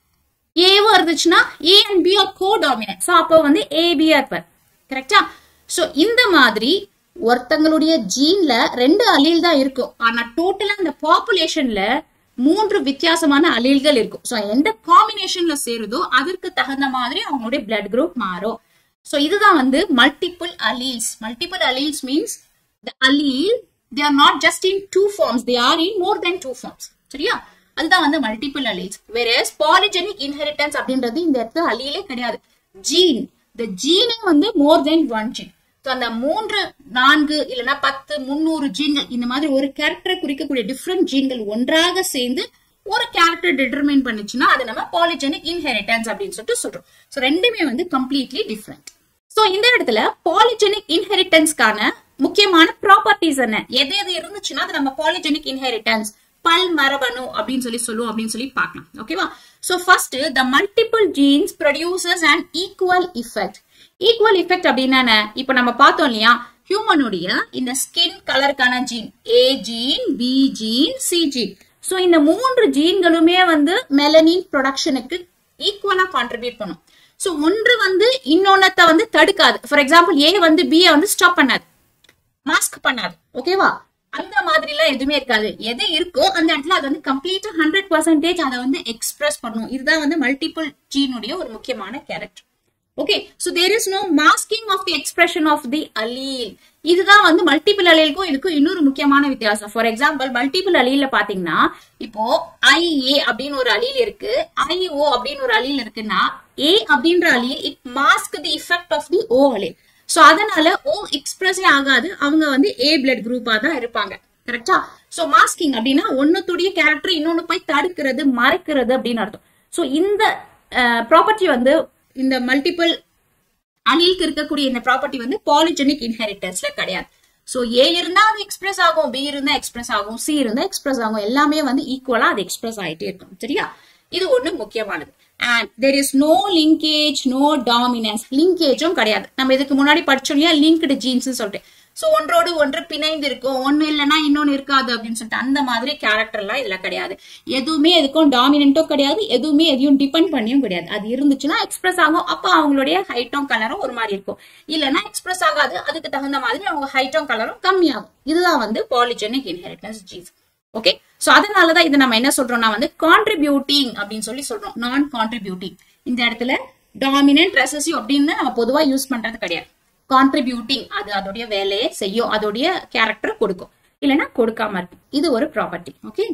ஏவோ இருந்துச்சுன்னா A and B are codominant so அப்போ வந்து ஏபியா இருப்பார் கரெக்டா ஸோ இந்த மாதிரி ஒருத்தங்களுடைய ஜீன்ல ரெண்டு அலீல் தான் இருக்கும் ஆனா டோட்டலா அந்த பாப்புலேஷன்ல மூன்று வித்தியாசமான அலீல்கள் இருக்கும் ஸோ எந்த காம்பினேஷன்ல சேருதோ அதற்கு தகுந்த மாதிரி அவங்களுடைய பிளட் குரூப் மாறும் ஸோ இதுதான் வந்து multiple alleles multiple alleles means the allele they are not just in two forms they are in more than two forms சரியா அதுதான் வந்து மல்டிபிள் அலீல்ஸ் வேற பாலிஜெனிக் இன்ஹெரிட்டன்ஸ் அப்படின்றது இந்த இடத்துல அலீலே கிடையாது ஜீன் இந்த ஜீனே வந்து more than one gene so அந்த மூன்று நான்கு இல்லைன்னா பத்து முந்நூறு ஜீன்கள் இந்த மாதிரி ஒரு கேரக்டரை குறிக்கக்கூடிய டிஃப்ரெண்ட் ஜீன்கள் ஒன்றாக சேர்ந்து ஒரு கேரக்டர் டிட்டர்மைன் பண்ணுச்சுன்னா அது நம்ம பாலிஜெனிக் இன்ஹெரிட்டன்ஸ் அப்படின்னு சொல்லிட்டு சொல்றோம் ஸோ ரெண்டுமே வந்து கம்ப்ளீட்லி டிஃப்ரெண்ட் ஸோ இந்த இடத்துல பாலிஜெனிக் இன்ஹெரிட்டன்ஸ்க்கான முக்கியமான ப்ராப்பர்ட்டிஸ் என்ன எது எது இருந்துச்சுன்னா அது நம்ம பாலிஜெனிக் இன்ஹெரிட்டன்ஸ் பல் மரபணு அப்படின்னு சொல்லி சொல்லுவோம் அப்படின்னு சொல்லி பார்க்கலாம் ஓகேவா so first the multiple genes producers and equal effect equal effect அப்படின்னா என்ன இப்போ நம்ம பார்த்தோம் இல்லையா ஹியூமனுடைய இந்த ஸ்கின் கலருக்கான gene A gene B gene C gene so இந்த மூன்று ஜீன்களுமே வந்து மெலனின் ப்ரொடக்ஷனுக்கு ஈக்குவலா கான்ட்ரிபியூட் பண்ணும் சோ ஒன்று வந்து இன்னொன்னத்தை வந்து தடுக்காது ஃபார் எக்ஸாம்பிள் ஏ வந்து பி வந்து ஸ்டாப் பண்ணாது மாஸ்க் பண்ணாது ஓகேவா அந்த மாதிரி எல்லாம் எதுவுமே இருக்காது எது இருக்கோ அந்த இடத்துல அது வந்து கம்ப்ளீட்டா ஹண்ட்ரட் பர்சன்டேஜ் அதை வந்து எக்ஸ்பிரஸ் பண்ணும் இதுதான் வந்து மல்டிபிள் ஜீனுடைய ஒரு முக்கியமான character okay so there is no masking of the expression of the allele இதுதான் வந்து மல்டிபிள் அலீலுக்கும் இதுக்கும் இன்னொரு முக்கியமான வித்தியாசம் ஃபார் எக்ஸாம்பிள் மல்டிபிள் அலீல பாத்தீங்கன்னா இப்போ ஐஏ அப்படின்னு ஒரு அலீல் இருக்கு ஐஓ அப்படின்னு ஒரு அலீல் இருக்குன்னா ஏ அப்படின்ற allele it mask the effect of the O allele so அதனால ஓ எக்ஸ்பிரஸே ஆகாது அவங்க வந்து ஏ பிளட் குரூப்பா தான் இருப்பாங்க கரெக்டா சோ மாஸ்கிங் அப்படின்னா ஒன்னுத்துடைய கேரக்டர் இன்னொன்னு போய் தடுக்கிறது மறைக்கிறது அப்படின்னு அர்த்தம் சோ இந்த ப்ராப்பர்ட்டி வந்து இந்த மல்டிபிள் அணிலுக்கு இருக்கக்கூடிய இந்த ப்ராப்பர்ட்டி வந்து பாலிஜெனிக் இன்ஹெரிட்டன்ஸ்ல கிடையாது சோ ஏ இருந்தா அது எக்ஸ்பிரஸ் ஆகும் பி இருந்தா எக்ஸ்பிரஸ் ஆகும் சி இருந்தா எக்ஸ்பிரஸ் ஆகும் எல்லாமே வந்து ஈக்குவலா அது எக்ஸ்பிரஸ் ஆயிட்டே இருக்கும் சரியா இது ஒண்ணு முக்கியமானது and there is no linkage no dominance லிங்கேஜும் கிடையாது நம்ம இதுக்கு முன்னாடி படிச்சோம் இல்லையா லிங்க்டு ஜீன்ஸ் சொல்லிட்டு சோ ஒன்றோடு ஒன்று பிணைந்து இருக்கும் ஒண்ணு இல்லைன்னா இன்னொன்னு இருக்காது அப்படின்னு சொல்லிட்டு அந்த மாதிரி கேரக்டர் எல்லாம் இதுல கிடையாது எதுவுமே எதுக்கும் டாமினன்ட்டும் கிடையாது எதுவுமே எதையும் டிபெண்ட் பண்ணியும் கிடையாது அது இருந்துச்சுன்னா எக்ஸ்பிரஸ் ஆகும் அப்ப அவங்களுடைய ஹைட்டும் கலரும் ஒரு மாதிரி இருக்கும் இல்லைன்னா எக்ஸ்பிரஸ் ஆகாது அதுக்கு தகுந்த மாதிரி அவங்க ஹைட்டும் கலரும் கம்மியாகும் இதுதான் வந்து polygenic inheritance genes okay so அதனாலதான் இது நம்ம என்ன சொல்றோம்னா வந்து கான்ட்ரிபியூட்டிங் அப்படின்னு சொல்லி சொல்றோம் நான் கான்ட்ரிபியூட்டிங் இந்த இடத்துல டாமினன்ட் ரெசசிவ் அப்படின்னு நம்ம பொதுவா யூஸ் பண்றது கிடையாது கான்ட்ரிபியூட்டிங் அது அதோடைய வேலையை செய்யும் அதோடைய கேரக்டர் கொடுக்கும் இல்லைன்னா கொடுக்காம இருக்கும் இது ஒரு property okay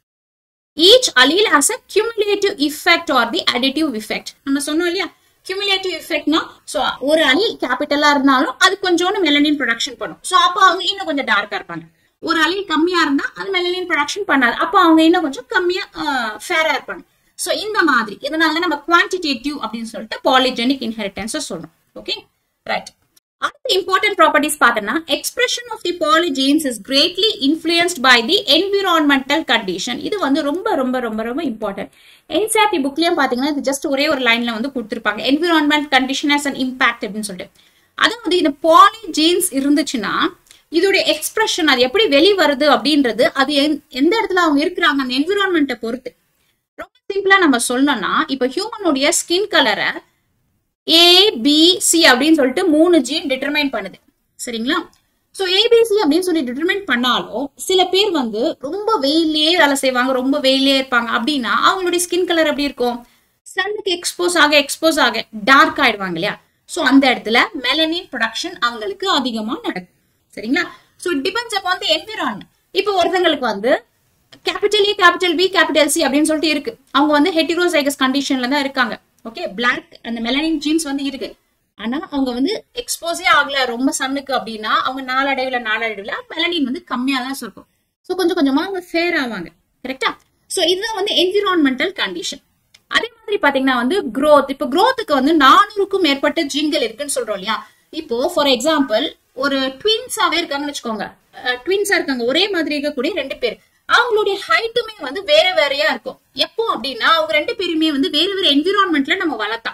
each allele has a cumulative effect or the additive effect நம்ம சொன்னோம் இல்லையா கியூமுலேட்டிவ் இஃபெக்ட்னா சோ ஒரு அலீல் கேபிட்டலா இருந்தாலும் அது கொஞ்சோண்டு மெலனின் ப்ரொடக்ஷன் பண்ணும் சோ அப்போ அவங்க இன்னும் கொஞ்சம் டார்க்கா இருப்பாங்க ஒரு அலீல் கம்மியா இருந்தா அது மெலனின் ப்ரொடக்ஷன் பண்ணாது அப்போ அவங்க இன்னும் கொஞ்சம் கம்மியா ஃபேரா இருப்பாங்க சோ இந்த மாதிரி இதனால நம்ம குவான்டிடேட்டிவ் அப்படின்னு சொல்லிட்டு பாலிஜெனிக் இன்ஹெரிட்டன்ஸ் சொல்றோம் ஓகே ரைட் அடுத்த இம்பார்ட்டன்ட் ப்ராப்பர்ட்டிஸ் பார்த்தோம்னா expression of the polygenes is greatly influenced by the environmental condition இது வந்து ரொம்ப ரொம்ப ரொம்ப ரொம்ப இம்பார்ட்டன்ட் என்சிஆர்டி புக்லயும் பாத்தீங்கன்னா இது ஜஸ்ட் ஒரே ஒரு லைன்ல வந்து கொடுத்துருப்பாங்க environment condition as an impact அப்படின்னு சொல்லிட்டு அதாவது இந்த பாலிஜீன்ஸ் இருந்துச்சுன்னா இதோட எக்ஸ்பிரஷன் அது எப்படி வெளி வருது அப்படின்றது அது எந்த இடத்துல அவங்க இருக்கிறாங்க அந்த என்விரான்மெண்ட்டை பொறுத்து ரொம்ப சிம்பிளா நம்ம சொல்லணும்னா இப்ப ஹியூமனுடைய ஸ்கின் கலரை ஏ பி சி அப்படின்னு சொல்லிட்டு மூணு ஜீன் டிட்டர்மைன் பண்ணுது சரிங்களா சோ ஏபிசி அப்படின்னு சொல்லி டிட்டர்மைன் பண்ணாலும் சில பேர் வந்து ரொம்ப வெயிலே வேலை செய்வாங்க ரொம்ப வெயிலே இருப்பாங்க அப்படின்னா அவங்களுடைய ஸ்கின் கலர் எப்படி இருக்கும் சன்னுக்கு எக்ஸ்போஸ் ஆக எக்ஸ்போஸ் ஆக டார்க் ஆயிடுவாங்க இல்லையா சோ அந்த இடத்துல மெலனின் ப்ரொடக்ஷன் அவங்களுக்கு அதிகமா நடக்கும் சரிங்களா so it depends upon the environment இப்போ ஒருத்தங்களுக்கு வந்து capital A capital B capital C அப்படின்னு சொல்லிட்டு இருக்கு அவங்க வந்து ஹெட்டிரோசைகஸ் கண்டிஷன்ல தான் இருக்காங்க ஓகே பிளாக் அந்த மெலனின் ஜீன்ஸ் வந்து இருக்கு ஆனா அவங்க வந்து எக்ஸ்போஸே ஆகல ரொம்ப சன்னுக்கு அப்படின்னா அவங்க நாளடைவுல நாளடைவுல மெலனின் வந்து கம்மியா தான் இருக்கும் ஸோ கொஞ்சம் கொஞ்சமா அவங்க ஃபேர் ஆவாங்க கரெக்டா ஸோ இதுதான் வந்து என்விரான்மெண்டல் கண்டிஷன் அதே மாதிரி பாத்தீங்கன்னா வந்து growth இப்போ growthக்கு வந்து நானூறுக்கும் மேற்பட்ட ஜீன்கள் இருக்குன்னு சொல்றோம் இல்லையா இப்போ ஃபார் எக்ஸாம்பிள் ஒரு ட்வின்ஸாவே இருக்காங்கன்னு வச்சுக்கோங்க ட்வின்ஸா இருக்காங்க ஒரே மாதிரி இருக்கக்கூடிய ரெண்டு பேர் அவங்களுடைய ஹைட்டுமே வந்து வேற வேறையா இருக்கும் எப்போ அப்படின்னா அவங்க ரெண்டு பேருமே வந்து வேற வேற என்விரான்மெண்ட்ல நம்ம வளர்த்தா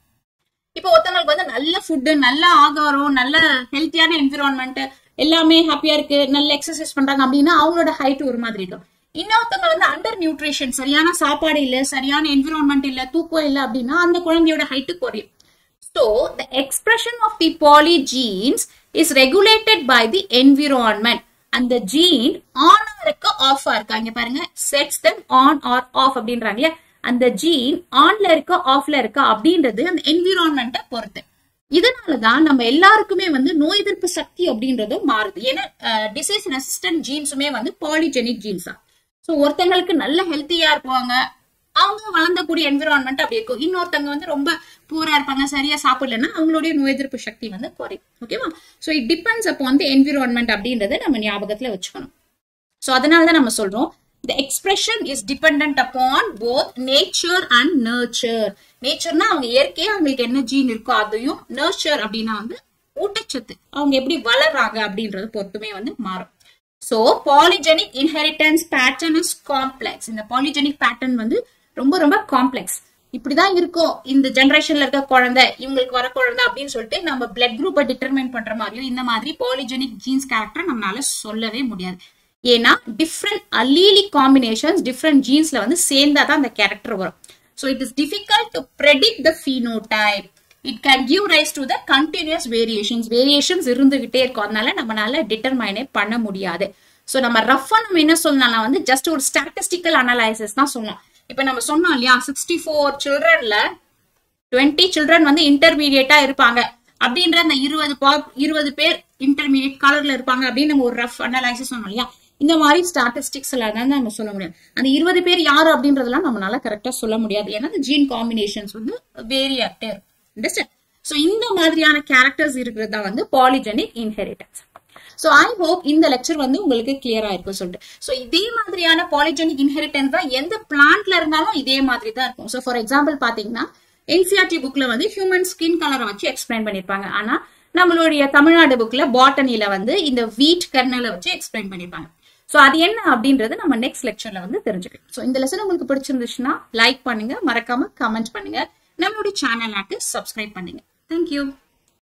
இப்போ ஒருத்தவங்களுக்கு வந்து நல்ல ஃபுட்டு நல்ல ஆகாரம் நல்ல ஹெல்த்தியான என்விரான்மெண்ட் எல்லாமே ஹாப்பியா இருக்கு நல்ல எக்ஸசைஸ் பண்றாங்க அப்படின்னா அவங்களோட ஹைட் ஒரு மாதிரி இருக்கும் இன்னொருத்தவங்க வந்து அண்டர் நியூட்ரிஷன் சரியான சாப்பாடு இல்ல சரியான என்விரான்மெண்ட் இல்ல தூக்கம் இல்ல அப்படின்னா அந்த குழந்தையோட ஹைட்டு குறையும் So, the expression of the polygenes is regulated by the environment. And the gene on ஆ இருக்கு ஆஃப் ஆ இருக்கா இங்க பாருங்க sets them on or off அப்படின்றாங்க இல்லையா அந்த ஜீன் ஆன்ல இருக்கா ஆஃப்ல இருக்கா அப்படின்றது அந்த என்விரான்மெண்ட்டை பொறுத்து இதனாலதான் நம்ம எல்லாருக்குமே வந்து நோய் எதிர்ப்பு சக்தி அப்படின்றதும் மாறுது ஏன்னா டிசீஸ் ரெசிஸ்டன்ட் ஜீன்ஸுமே வந்து பாலிஜெனிக் ஜீன்ஸ் தான் ஸோ ஒருத்தங்களுக்கு நல்ல ஹெல்த்தியா இருப்பாங்க அவங்க வளர்ந்தக்கூடிய என்விரான்மெண்ட் அப்படி இருக்கும் இன்னொருத்தவங்க வந்து ரொம்ப பூரா இருப்பாங்க சரியா சாப்பிடலன்னா அவங்களுடைய நோய் எதிர்ப்பு சக்தி வந்து குறையும் ஓகேவா so it depends upon the environment அப்படின்றத நம்ம ஞாபகத்துல வச்சுக்கணும் ஸோ அதனால தான் நம்ம சொல்றோம் the expression is dependent upon both nature and nurture நேச்சர்னா அவங்க இயற்கையா அவங்களுக்கு என்ன ஜீன் இருக்கோ அதையும் நர்ச்சர் அப்படின்னா வந்து ஊட்டச்சத்து அவங்க எப்படி வளர்றாங்க அப்படின்றது பொறுத்துமே வந்து மாறும் so polygenic inheritance pattern is complex இந்த பாலிஜெனிக் பேட்டர்ன் வந்து ரொம்ப ரொம்ப காம்ப்ளெக்ஸ் இப்படிதான் இருக்கும் இந்த ஜெனரேஷன்ல இருக்க குழந்தை இவங்களுக்கு வர குழந்தை அப்படின்னு சொல்லிட்டு நம்ம பிளட் குரூப்பை டிட்டர்மைன் பண்ற மாதிரியும் இந்த மாதிரி பாலிஜெனிக் ஜீன்ஸ் கேரக்டர் நம்மளால சொல்லவே முடியாது ஏன்னா டிஃப்ரெண்ட் அல்லீலி காம்பினேஷன்ஸ் டிஃப்ரெண்ட் ஜீன்ஸ்ல வந்து சேர்ந்தா தான் அந்த கேரக்டர் வரும் so it is difficult to predict the phenotype it can give rise to the continuous variations variations இருந்துகிட்டே இருக்கும் அதனால நம்மளால டிட்டர்மைனே பண்ண முடியாது ஸோ நம்ம ரஃபா நம்ம என்ன சொல்லலாம் வந்து ஜஸ்ட் ஒரு ஸ்டாட்டிஸ்டிக்கல் அனலைசிஸ் தான் சொல்லலாம் இப்போ நம்ம சொன்னோம் இல்லையா சிக்ஸ்டி ஃபோர் சில்ட்ரன்ல டுவெண்ட்டி சில்ட்ரன் வந்து இன்டர்மீடியட்டா இருப்பாங்க அப்படின்ற அந்த இருபது பாப் இருபது பேர் இன்டர்மீடியட் கலர்ல இருப்பாங்க அப்படின்னு நம்ம ஒரு ரஃப் அனலைசிஸ் சொன்னோம் இல்லையா இந்த மாதிரி ஸ்டாட்டிஸ்டிக்ஸ் எல்லாம் தான் நம்ம சொல்ல முடியாது அந்த இருபது பேர் யாரு அப்படின்றதெல்லாம் நம்மளால கரெக்டா சொல்ல முடியாது ஏன்னா அந்த ஜீன் காம்பினேஷன்ஸ் வந்து வேரி ஆகிட்டே இருக்கும் ஸோ இந்த மாதிரியான கேரக்டர்ஸ் இருக்கிறது தான் வந்து polygenic inheritance so I hope இந்த லெக்சர் வந்து உங்களுக்கு கிளியரா இருக்கும் சொல்லிட்டு ஸோ இதே மாதிரியான பாலிஜெனிக் இன்ஹெரிட்டன்ஸ் தான் எந்த பிளான்ட்ல இருந்தாலும் இதே மாதிரி தான் இருக்கும் ஸோ ஃபார் எக்ஸாம்பிள் பாத்தீங்கன்னா என்சிஆர்டி புக்ல வந்து ஹியூமன் ஸ்கின் கலரை வச்சு எக்ஸ்பிளைன் பண்ணிருப்பாங்க ஆனா நம்மளுடைய தமிழ்நாடு புக்ல பாட்டனில வந்து இந்த வீட் கர்னலை வச்சு எக்ஸ்பிளைன் பண்ணிருப்பாங்க ஸோ அது என்ன அப்படின்றது நம்ம நெக்ஸ்ட் லெக்சர்ல வந்து தெரிஞ்சுக்கலாம் ஸோ இந்த லெசன் உங்களுக்கு பிடிச்சிருந்துச்சுன்னா லைக் பண்ணுங்க மறக்காம கமெண்ட் பண்ணுங்க நம்மளுடைய சேனல் ஆக்கு சப்ஸ்கிரைப் பண்ணுங்க தேங்க்யூ